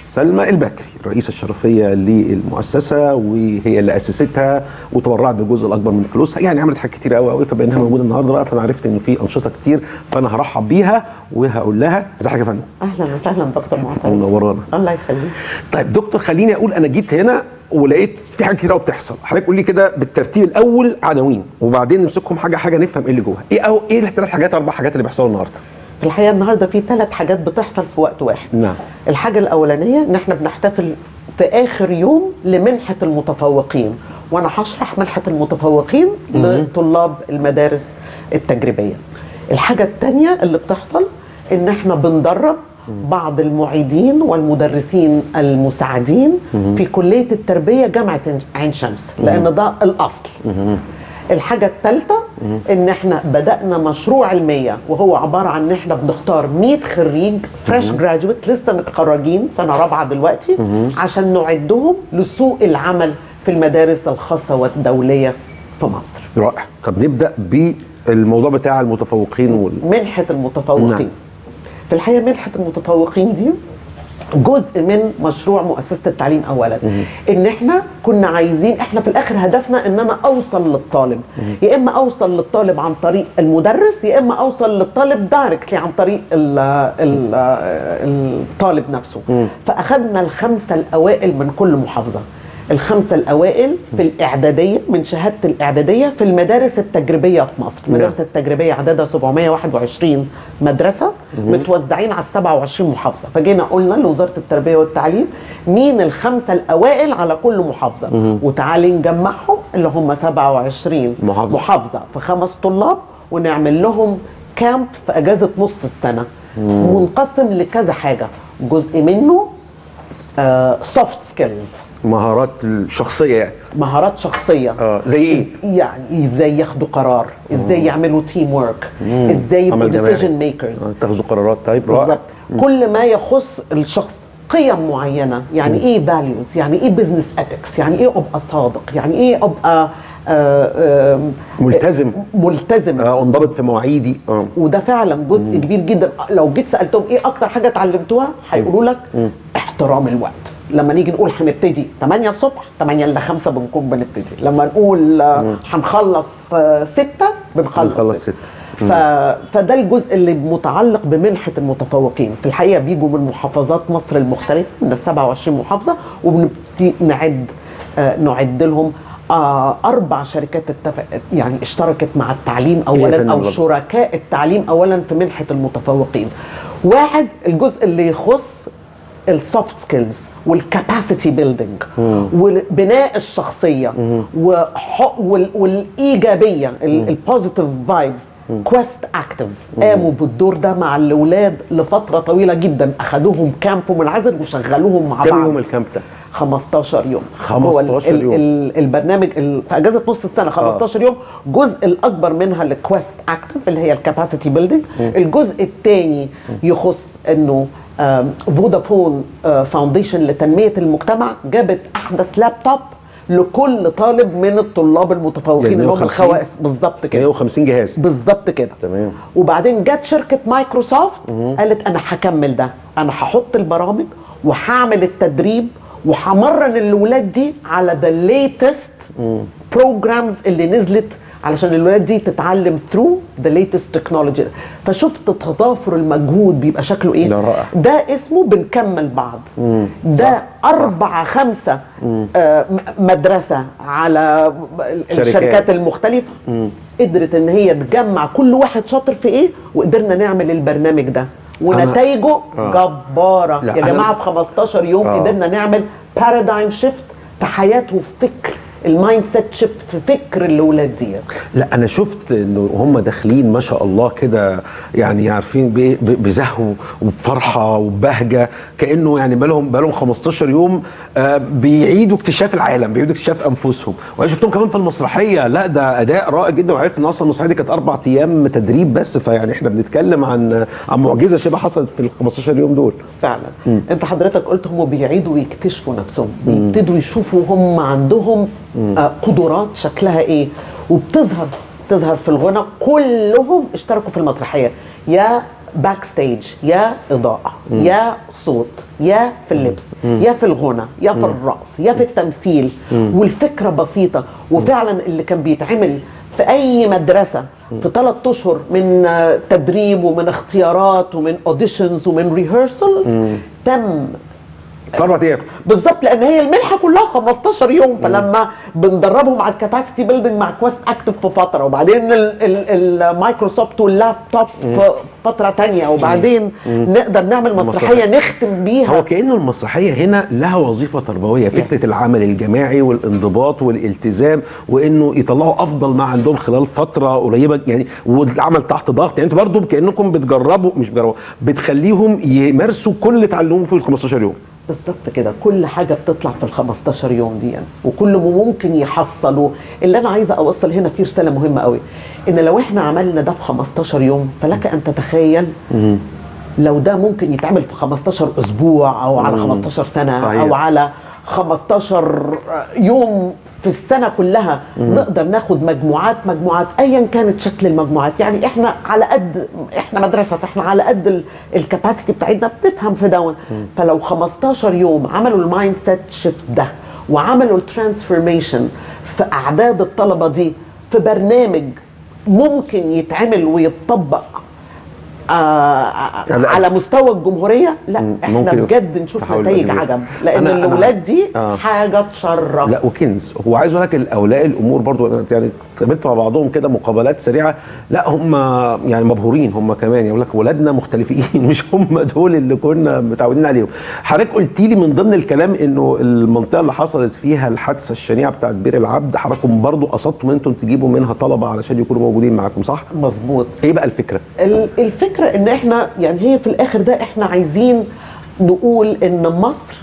سلمى البكري الرئيسة الشرفية للمؤسسة وهي اللي أسستها وتبرعت بالجزء الأكبر من فلوسها يعني عملت حاجات كتير قوي قوي فبإنها موجودة النهاردة بقى فأنا عرفت إن في أنشطة كتير فأنا هرحب بيها وهقول لها ازي حضرتك يا فندم اهلا وسهلا دكتور معتز منورانا الله يخليك طيب دكتور خليني اقول انا جيت هنا ولقيت في حاجات كتير قوي بتحصل حضرتك قول لي كده بالترتيب الاول عناوين وبعدين نمسكهم حاجه حاجه نفهم ايه اللي جوه ايه او ايه الثلاث حاجات اربع حاجات اللي بيحصلوا النهارده في الحقيقه النهارده في ثلاث حاجات بتحصل في وقت واحد نعم الحاجه الاولانيه ان احنا بنحتفل في اخر يوم لمنحه المتفوقين وانا هشرح منحه المتفوقين لطلاب المدارس التجريبيه الحاجه الثانيه اللي بتحصل ان احنا بندرب بعض المعيدين والمدرسين المساعدين في كليه التربيه جامعه عين شمس لان ده الاصل الحاجة الثالثة ان احنا بدأنا مشروع علمية وهو عبارة عن ان احنا بنختار 100 خريج فريش جراجويت لسه متخرجين سنة رابعة دلوقتي عشان نعدهم لسوق العمل في المدارس الخاصة والدولية في مصر رائع طب نبدا بالموضوع بتاع المتفوقين وال... منحة المتفوقين نعم. في الحقيقة منحة المتفوقين دي جزء من مشروع مؤسسة التعليم أولا إن إحنا كنا عايزين إحنا في الآخر هدفنا إن أنا أوصل للطالب يا إما أوصل للطالب عن طريق المدرس يا إما أوصل للطالب دايركتلي عن طريق ال ال الطالب نفسه فأخذنا الخمسة الأوائل من كل محافظة الخمسة الأوائل في الإعدادية من شهادة الإعدادية في المدارس التجريبية في مصر المدارس التجريبية عددها 721 مدرسة متوزعين على 27 محافظة فجينا قلنا لوزارة التربية والتعليم مين الخمسة الأوائل على كل محافظة وتعالي نجمعهم اللي هم 27 محافظة. محافظة في خمس طلاب ونعمل لهم كامب في أجازة نص السنة منقسم لكذا حاجة جزء منه سوفت سكيلز مهارات الشخصيه يعني مهارات شخصيه اه زي ايه يعني ازاي ياخدوا قرار ازاي يعملوا تيم ورك ازاي يبقوا عمل جماعي. ديسيجن ميكرز آه، تاخذوا قرارات طيب رائع بالظبط كل ما يخص الشخص قيم معينه يعني ايه فاليوز يعني ايه بزنس اثكس يعني ايه ابقى صادق يعني ايه ابقى آه، آم، ملتزم. ملتزم آه انضبط في مواعيدي اه وده فعلا جزء كبير جدا لو جيت سالتهم ايه اكتر حاجه اتعلمتوها هيقولوا لك احترام الوقت لما نيجي نقول هنبتدي 8 الصبح 8 الا 5 بنكون بنبتدي لما نقول آه، هنخلص 6 بنخلص بنخلص ستة. ستة. ف... فده الجزء اللي متعلق بمنحه المتفوقين في الحقيقه بيجوا من محافظات مصر المختلفه من ال 27 محافظه وبنبتدي نعد آه، نعد لهم آه، اربع شركات اتفقت يعني اشتركت مع التعليم يا اولا فندم او الله. شركاء التعليم اولا في منحه المتفوقين واحد الجزء اللي يخص السوفت سكيلز والكاباسيتي بيلدينج وبناء الشخصيه وح- وال- والايجابيه البوزيتيف فايبز كويست اكتف قاموا بالدور ده مع الاولاد لفتره طويله جدا اخذوهم كامب منعزل وشغلوهم مع كم بعض يوم الكامب ده 15 يوم 15 هو ال- يوم. ال- البرنامج ال- في اجازه نص السنه 15 يوم الجزء الاكبر منها الكويست اكتف اللي هي الكاباسيتي بيلدينج الجزء الثاني يخص انه آم، فودافون آه، فاونديشن لتنميه المجتمع جابت احدث لابتوب لكل طالب من الطلاب المتفوقين يعني اللي هم 150 الخوائص بالظبط كده 150 جهاز بالظبط كده تمام وبعدين جت شركه مايكروسوفت قالت انا هكمل ده انا هحط البرامج وهعمل التدريب وهمرن الولاد دي على ذا ليتست بروجرامز اللي نزلت علشان الولاد دي تتعلم ثرو ذا ليتست تكنولوجي فشفت تضافر المجهود بيبقى شكله ايه ده رائع. ده اسمه بنكمل بعض ده أربعة خمسة آه، م- مدرسة على شركات. الشركات المختلفة قدرت ان هي تجمع كل واحد شاطر في ايه وقدرنا نعمل البرنامج ده ونتائجه آه. جبارة لا، يا أنا- جماعة في 15 يوم آه. قدرنا نعمل بارادايم شيفت في حياته وفي فكر المايند سيت شيفت في فكر الاولاد دي لا انا شفت انه هم داخلين ما شاء الله كده يعني عارفين بإيه؟ ب- بزهو وبفرحه وبهجه كانه يعني بقالهم بقالهم 15 يوم آه، بيعيدوا اكتشاف العالم بيعيدوا اكتشاف انفسهم وانا شفتهم كمان في المسرحيه لا ده اداء رائع جدا وعرفت ان اصلا المسرحيه دي كانت اربع ايام تدريب بس فيعني احنا بنتكلم عن عن معجزه شبه حصلت في ال 15 يوم دول فعلا انت حضرتك قلت هم بيعيدوا ويكتشفوا نفسهم بيبتدوا يشوفوا هم عندهم آه، قدرات شكلها ايه وبتظهر تظهر في الغنى كلهم اشتركوا في المسرحيه يا باك ستيج يا اضاءه يا صوت يا في اللبس يا في الغنى يا في الرقص يا في التمثيل والفكره بسيطه وفعلا اللي كان بيتعمل في اي مدرسه في ثلاث اشهر من آه، تدريب ومن اختيارات ومن اوديشنز ومن ريهرسلز تم في اربع ايام بالظبط لان هي المنحه كلها 15 يوم فلما بندربهم على الكاباسيتي بيلدينج مع كويست اكتف في فتره وبعدين ال- ال- المايكروسوفت واللابتوب في فتره تانية وبعدين نقدر نعمل مسرحيه نختم بيها هو كانه المسرحيه هنا لها وظيفه تربويه فكره Yes. العمل الجماعي والانضباط والالتزام وانه يطلعوا افضل ما عندهم خلال فتره قريبه يعني والعمل تحت ضغط يعني انتوا برضو كانكم بتجربوا مش بتجربوا بتخليهم يمارسوا كل اللي اتعلموه في ال 15 يوم بالظبط كده كل حاجه بتطلع في ال 15 يوم دي يعني. وكل ما ممكن يحصلوا اللي انا عايزه اوصل هنا في رساله مهمه قوي ان لو احنا عملنا ده في 15 يوم فلك ان تتخيل لو ده ممكن يتعمل في 15 اسبوع او على مم. 15 سنه صحيح. او على 15 يوم في السنه كلها نقدر ناخد مجموعات مجموعات ايا كانت شكل المجموعات يعني احنا على قد احنا مدرسه احنا على قد الكباسيتي بتاعتنا بنفهم في دون فلو 15 يوم عملوا المايند سيت شيفت ده وعملوا الترانسفورميشن في اعداد الطلبه دي في برنامج ممكن يتعمل ويتطبق آه لا. على مستوى الجمهوريه لا مم، احنا ممكن بجد نشوف تحول نتائج بدري. عجب لان أنا- أنا- الاولاد دي آه. حاجه تشرف لا وكنز هو عايز اقول لك الاولياء الامور برضو أنا يعني قابلت مع بعضهم كده مقابلات سريعه لا هم يعني مبهورين هم كمان يقول لك ولادنا مختلفين مش هم دول اللي كنا متعودين عليهم حضرتك قلت لي من ضمن الكلام انه المنطقه اللي حصلت فيها الحادثه الشنيعه بتاعت بير العبد حضراتكم برضو قصدتم انتم تجيبوا منها طلبه علشان يكونوا موجودين معاكم صح مظبوط ايه بقى الفكره ال- الفكره ان احنا يعني هي في الاخر ده احنا عايزين نقول ان مصر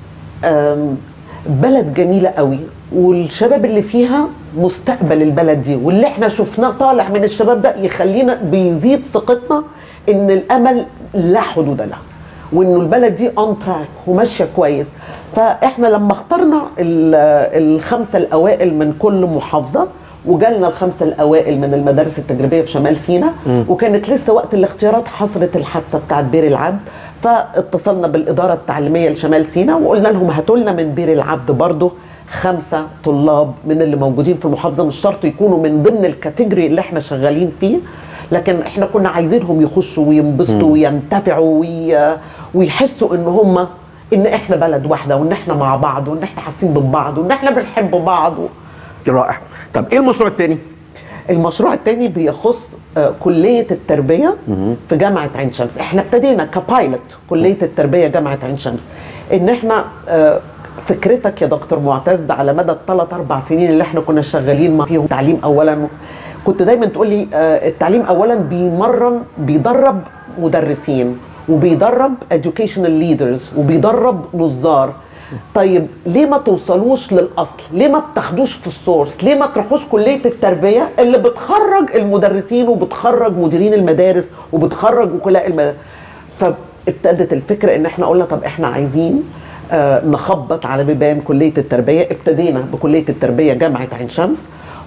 آم، بلد جميله قوي والشباب اللي فيها مستقبل البلد دي واللي احنا شفناه طالع من الشباب ده يخلينا بيزيد ثقتنا ان الامل لا حدود له وانه البلد دي اون تراك وماشيه كويس فاحنا لما اخترنا ال- الخمسه الاوائل من كل محافظه وجالنا الخمسه الاوائل من المدارس التجريبيه في شمال سيناء وكانت لسه وقت الاختيارات حصلت الحادثه بتاعت بير العبد فاتصلنا بالاداره التعليميه لشمال سيناء وقلنا لهم هاتوا لنا من بير العبد برضه خمسه طلاب من اللي موجودين في المحافظه مش شرط يكونوا من ضمن الكاتيجوري اللي احنا شغالين فيه لكن احنا كنا عايزينهم يخشوا وينبسطوا وينتفعوا وي... ويحسوا ان هم ان احنا بلد واحده وان احنا مع بعض وان احنا حاسين ببعض وان احنا بنحب بعض و... رائع طب ايه المشروع الثاني المشروع الثاني بيخص آه، كلية التربية في جامعة عين شمس احنا ابتدينا كبايلوت كلية التربية جامعة عين شمس ان احنا آه، فكرتك يا دكتور معتز على مدى الثلاث اربع سنين اللي احنا كنا شغالين ما فيهم تعليم اولا كنت دايما تقول لي آه، التعليم اولا بيمرن بيدرب مدرسين وبيدرب educational leaders وبيدرب نظار طيب ليه ما توصلوش للاصل ليه ما بتاخدوش في السورس ليه ما تروحوش كليه التربيه اللي بتخرج المدرسين وبتخرج مديرين المدارس وبتخرج وكلاء المدارس فابتدت الفكره ان احنا قلنا طب احنا عايزين آه نخبط على بيبان كليه التربيه ابتدينا بكليه التربيه جامعه عين شمس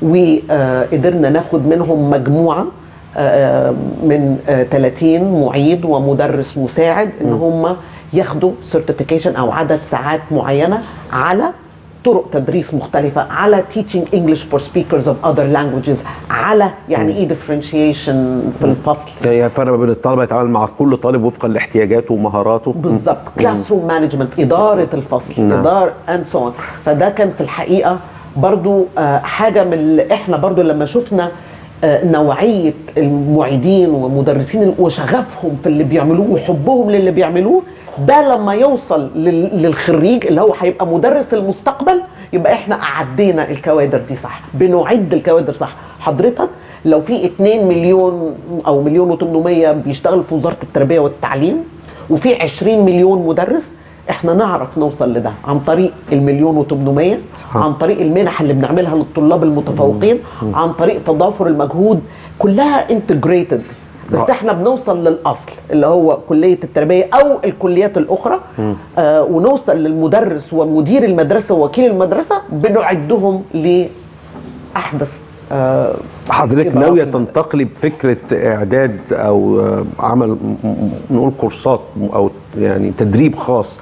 وقدرنا ناخد منهم مجموعه آه، من آه، 30 معيد ومدرس مساعد ان هم ياخدوا سيرتيفيكيشن او عدد ساعات معينه على طرق تدريس مختلفة على teaching English for speakers of other languages على يعني ايه differentiation في الفصل يعني فرق ما بين الطلبه يتعامل مع كل طالب وفقا لاحتياجاته ومهاراته بالظبط كلاس روم مانجمنت اداره الفصل نعم. اداره اند سو فده كان في الحقيقه برضو آه، حاجه من اللي احنا برضو لما شفنا آه، نوعيه المعيدين ومدرسين ال- وشغفهم في اللي بيعملوه وحبهم للي بيعملوه ده لما يوصل لل- للخريج اللي هو هيبقى مدرس المستقبل يبقى احنا اعدينا الكوادر دي صح بنعد الكوادر صح حضرتك لو في 2 مليون او مليون و800 بيشتغلوا في وزاره التربيه والتعليم وفي 20 مليون مدرس احنا نعرف نوصل لده عن طريق المليون و800 عن طريق المنح اللي بنعملها للطلاب المتفوقين عن طريق تضافر المجهود كلها انتجريتد بس رائع. احنا بنوصل للاصل اللي هو كليه التربيه او الكليات الاخرى آه ونوصل للمدرس ومدير المدرسه ووكيل المدرسه بنعدهم لاحدث آه، حضرتك يبقى ناويه في- تنتقلي بفكره اعداد او آه، عمل م- م- نقول كورسات او يعني تدريب خاص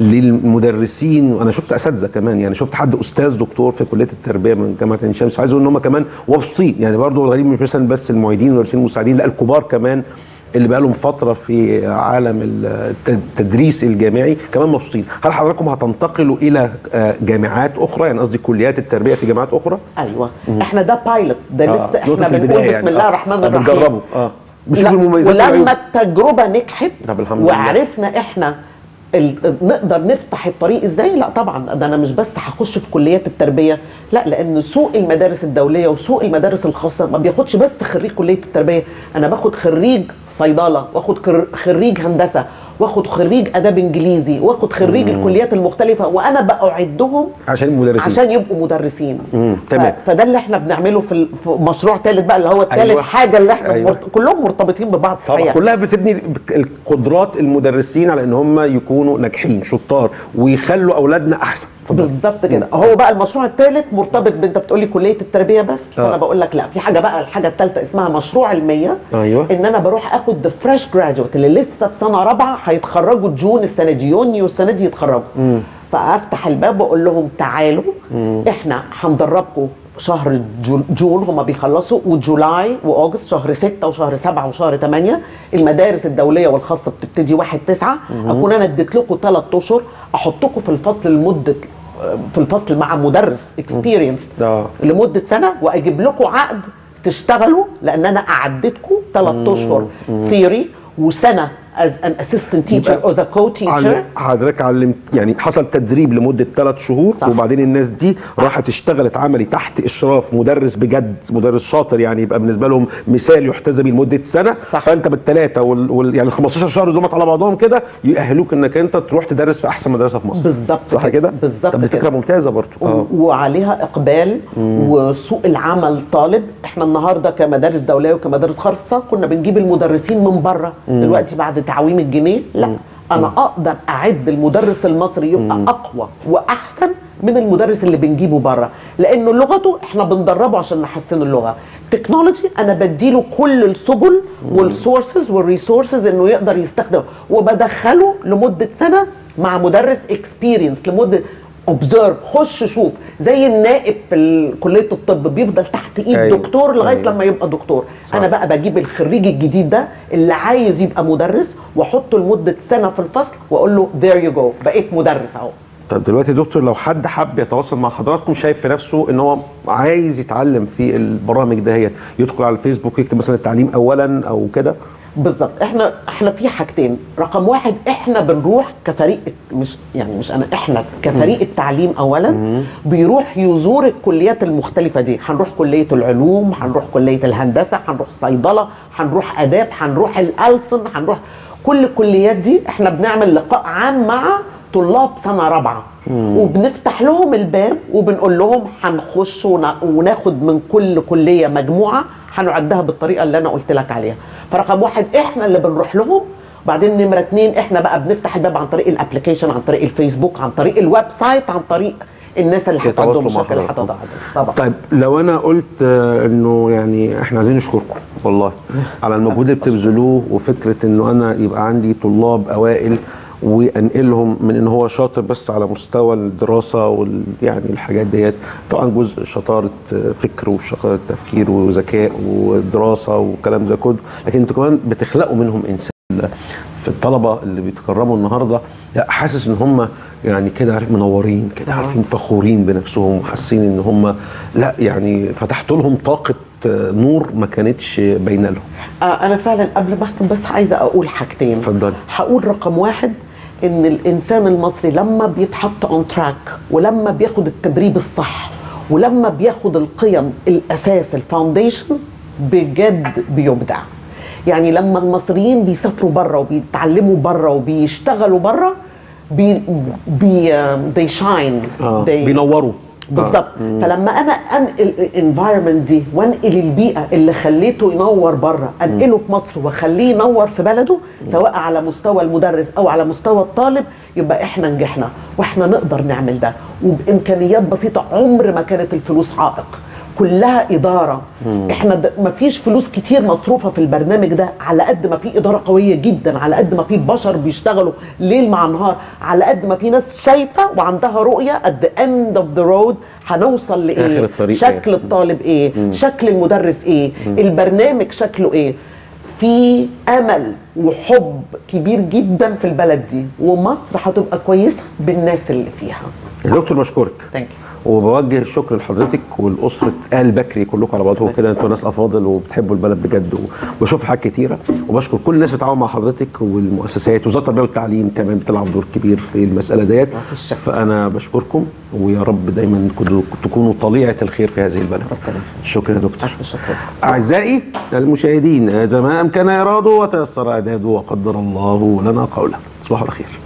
للمدرسين وانا شفت اساتذه كمان يعني شفت حد استاذ دكتور في كليه التربيه من جامعه عين شمس عايز اقول ان هم كمان مبسوطين يعني برضو الغريب مش مثلا بس المعيدين والمدرسين المساعدين لا الكبار كمان اللي بقى لهم فتره في عالم الت- التدريس الجامعي كمان مبسوطين هل حضراتكم هتنتقلوا الى آه، جامعات اخرى يعني قصدي كليات التربيه في جامعات اخرى ايوه احنا ده بايلوت ده آه، لسه نقطة احنا البداية بنقول بسم يعني. الله آه. الرحمن آه، الرحيم بتجربوا اه بنشوف لا، المميزات والعيوب ولما التجربه نجحت طب الحمد لله. وعرفنا احنا ال- نقدر نفتح الطريق ازاي لا طبعا ده انا مش بس هخش في كليات التربيه لا لان سوق المدارس الدوليه وسوق المدارس الخاصه ما بياخدش بس خريج كليه التربيه انا باخد خريج صيدله واخد خر- خريج هندسه واخد خريج اداب انجليزي واخد خريج مم. الكليات المختلفه وانا باعدهم عشان المدرسين عشان يبقوا مدرسين مم. تمام ف- فده اللي احنا بنعمله في ال- في مشروع ثالث بقى اللي هو الثالث أيوة. أيوة. حاجه اللي احنا أيوة. أيوة. كلهم مرتبطين ببعض طبعا الحقيقة. كلها بتبني القدرات المدرسين على ان هم يكونوا ناجحين شطار ويخلوا اولادنا احسن بالظبط كده هو بقى المشروع الثالث مرتبط بانت بتقولي كليه التربيه بس آه. فانا بقول لك لا في حاجه بقى الحاجه الثالثه اسمها مشروع المية ايوه ان انا بروح اخد ذا فريش جراجويت اللي لسه في سنه رابعه هيتخرجوا جون السنه دي يونيو السنه دي يتخرجوا مم. فافتح الباب واقول لهم تعالوا مم. احنا هندربكم شهر جو- جون هم بيخلصوا وجولاي واوجست شهر 6 وشهر 7 وشهر 8 المدارس الدوليه والخاصه بتبتدي 1 9 اكون انا اديت لكم 3 اشهر احطكم في الفصل لمده في الفصل مع مدرس اكسبيرينس اه لمده سنه واجيب لكم عقد تشتغلوا لان انا قعدتكم 3 اشهر ثيوري وسنه از ان اسيستنت تيتشر او ذا كو تيتشر عل- حضرتك علمت يعني حصل تدريب لمده ثلاث شهور صح. وبعدين الناس دي راحت اشتغلت عملي تحت اشراف مدرس بجد مدرس شاطر يعني يبقى بالنسبه لهم مثال يحتذى بيه لمده سنه صح. فانت بالثلاثه وال... وال... يعني ال 15 شهر دول على بعضهم كده يؤهلوك انك انت تروح تدرس في احسن مدرسه في مصر بالظبط صح كده؟ بالظبط طب دي فكره كده. ممتازه برضه اه وعليها اقبال وسوق العمل طالب احنا النهارده كمدارس دوليه وكمدارس خاصه كنا بنجيب المدرسين من بره دلوقتي بعد تعويم الجنيه لا انا اقدر اعد المدرس المصري يبقى اقوى واحسن من المدرس اللي بنجيبه بره لانه لغته احنا بندربه عشان نحسن اللغه تكنولوجي انا بديله كل السبل والسورسز والريسورسز انه يقدر يستخدم وبدخله لمده سنه مع مدرس اكسبيرينس لمده اوبزرف خش شوف زي النائب في ال- كليه الطب بيفضل تحت ايد أيوة. أيوة. دكتور لغايه أيوة. لما يبقى دكتور صح. انا بقى بجيب الخريج الجديد ده اللي عايز يبقى مدرس واحطه لمده سنه في الفصل واقول له there you go بقيت مدرس اهو طب دلوقتي يا دكتور لو حد حب يتواصل مع حضراتكم شايف في نفسه ان هو عايز يتعلم في البرامج دهيت يدخل على الفيسبوك يكتب مثلا التعليم اولا او كده بالظبط احنا احنا في حاجتين رقم واحد احنا بنروح كفريق مش يعني مش انا احنا كفريق التعليم اولا بيروح يزور الكليات المختلفه دي هنروح كليه العلوم هنروح كليه الهندسه هنروح صيدله هنروح اداب هنروح الالسن هنروح كل الكليات دي احنا بنعمل لقاء عام مع طلاب سنه رابعه وبنفتح لهم الباب وبنقول لهم هنخش ون- وناخد من كل كليه مجموعه هنعدها بالطريقه اللي انا قلت لك عليها فرقم واحد احنا اللي بنروح لهم بعدين نمرة اتنين احنا بقى بنفتح الباب عن طريق الابلكيشن عن طريق الفيسبوك عن طريق الويب سايت عن طريق الناس اللي هتقدم يتواصلوا مع مشاكل اللي حضراتكم. هتقدم طبعا طيب لو انا قلت آه، انه يعني احنا عايزين نشكركم والله على المجهود اللي بتبذلوه وفكره انه انا يبقى عندي طلاب اوائل وانقلهم من ان هو شاطر بس على مستوى الدراسه وال يعني الحاجات ديت طبعا جزء شطاره آه، فكر وشطاره تفكير وذكاء ودراسه والكلام ده كله لكن انتوا كمان بتخلقوا منهم انسان في الطلبه اللي بيتكرموا النهارده لا حاسس ان هم يعني كده عارف منورين كده عارفين فخورين بنفسهم وحاسين ان هم لا يعني فتحت لهم طاقه آه، نور ما كانتش باينه لهم آه انا فعلا قبل ما اختم بس عايزه اقول حاجتين اتفضلي هقول رقم واحد ان الانسان المصري لما بيتحط اون تراك ولما بياخد التدريب الصح ولما بياخد القيم الاساس الفاونديشن بجد بيبدع يعني لما المصريين بيسافروا بره وبيتعلموا بره وبيشتغلوا بره بي بي they shine اه they بينوروا بالظبط مم. فلما انا انقل الانفايرمنت دي وانقل البيئه اللي خليته ينور بره انقله في مصر واخليه ينور في بلده سواء على مستوى المدرس او على مستوى الطالب يبقى احنا نجحنا واحنا نقدر نعمل ده وبامكانيات بسيطه عمر ما كانت الفلوس عائق كلها اداره احنا د- مفيش فلوس كتير مصروفه في البرنامج ده على قد ما في اداره قويه جدا على قد ما في بشر بيشتغلوا ليل مع نهار على قد ما في ناس شايفه وعندها رؤيه at the end of the road هنوصل لايه آخر الطريق شكل إيه؟ الطالب ايه مم. شكل المدرس ايه مم. البرنامج شكله ايه في امل وحب كبير جدا في البلد دي ومصر هتبقى كويسه بالناس اللي فيها يا دكتور بشكرك ثانك وبوجه الشكر لحضرتك ولاسره ال بكري كلكم على بعضكم كده انتوا ناس افاضل وبتحبوا البلد بجد و- وبشوف حاجات كتيره وبشكر كل الناس بتتعاون مع حضرتك والمؤسسات وزاره التربيه والتعليم كمان بتلعب دور كبير في المساله ديت فانا بشكركم ويا رب دايما كنتوا- تكونوا طليعه الخير في هذه البلد شكرا يا دكتور اعزائي المشاهدين هذا ما امكن اراده وتيسر اعداده وقدر الله لنا قوله تصبحوا على خير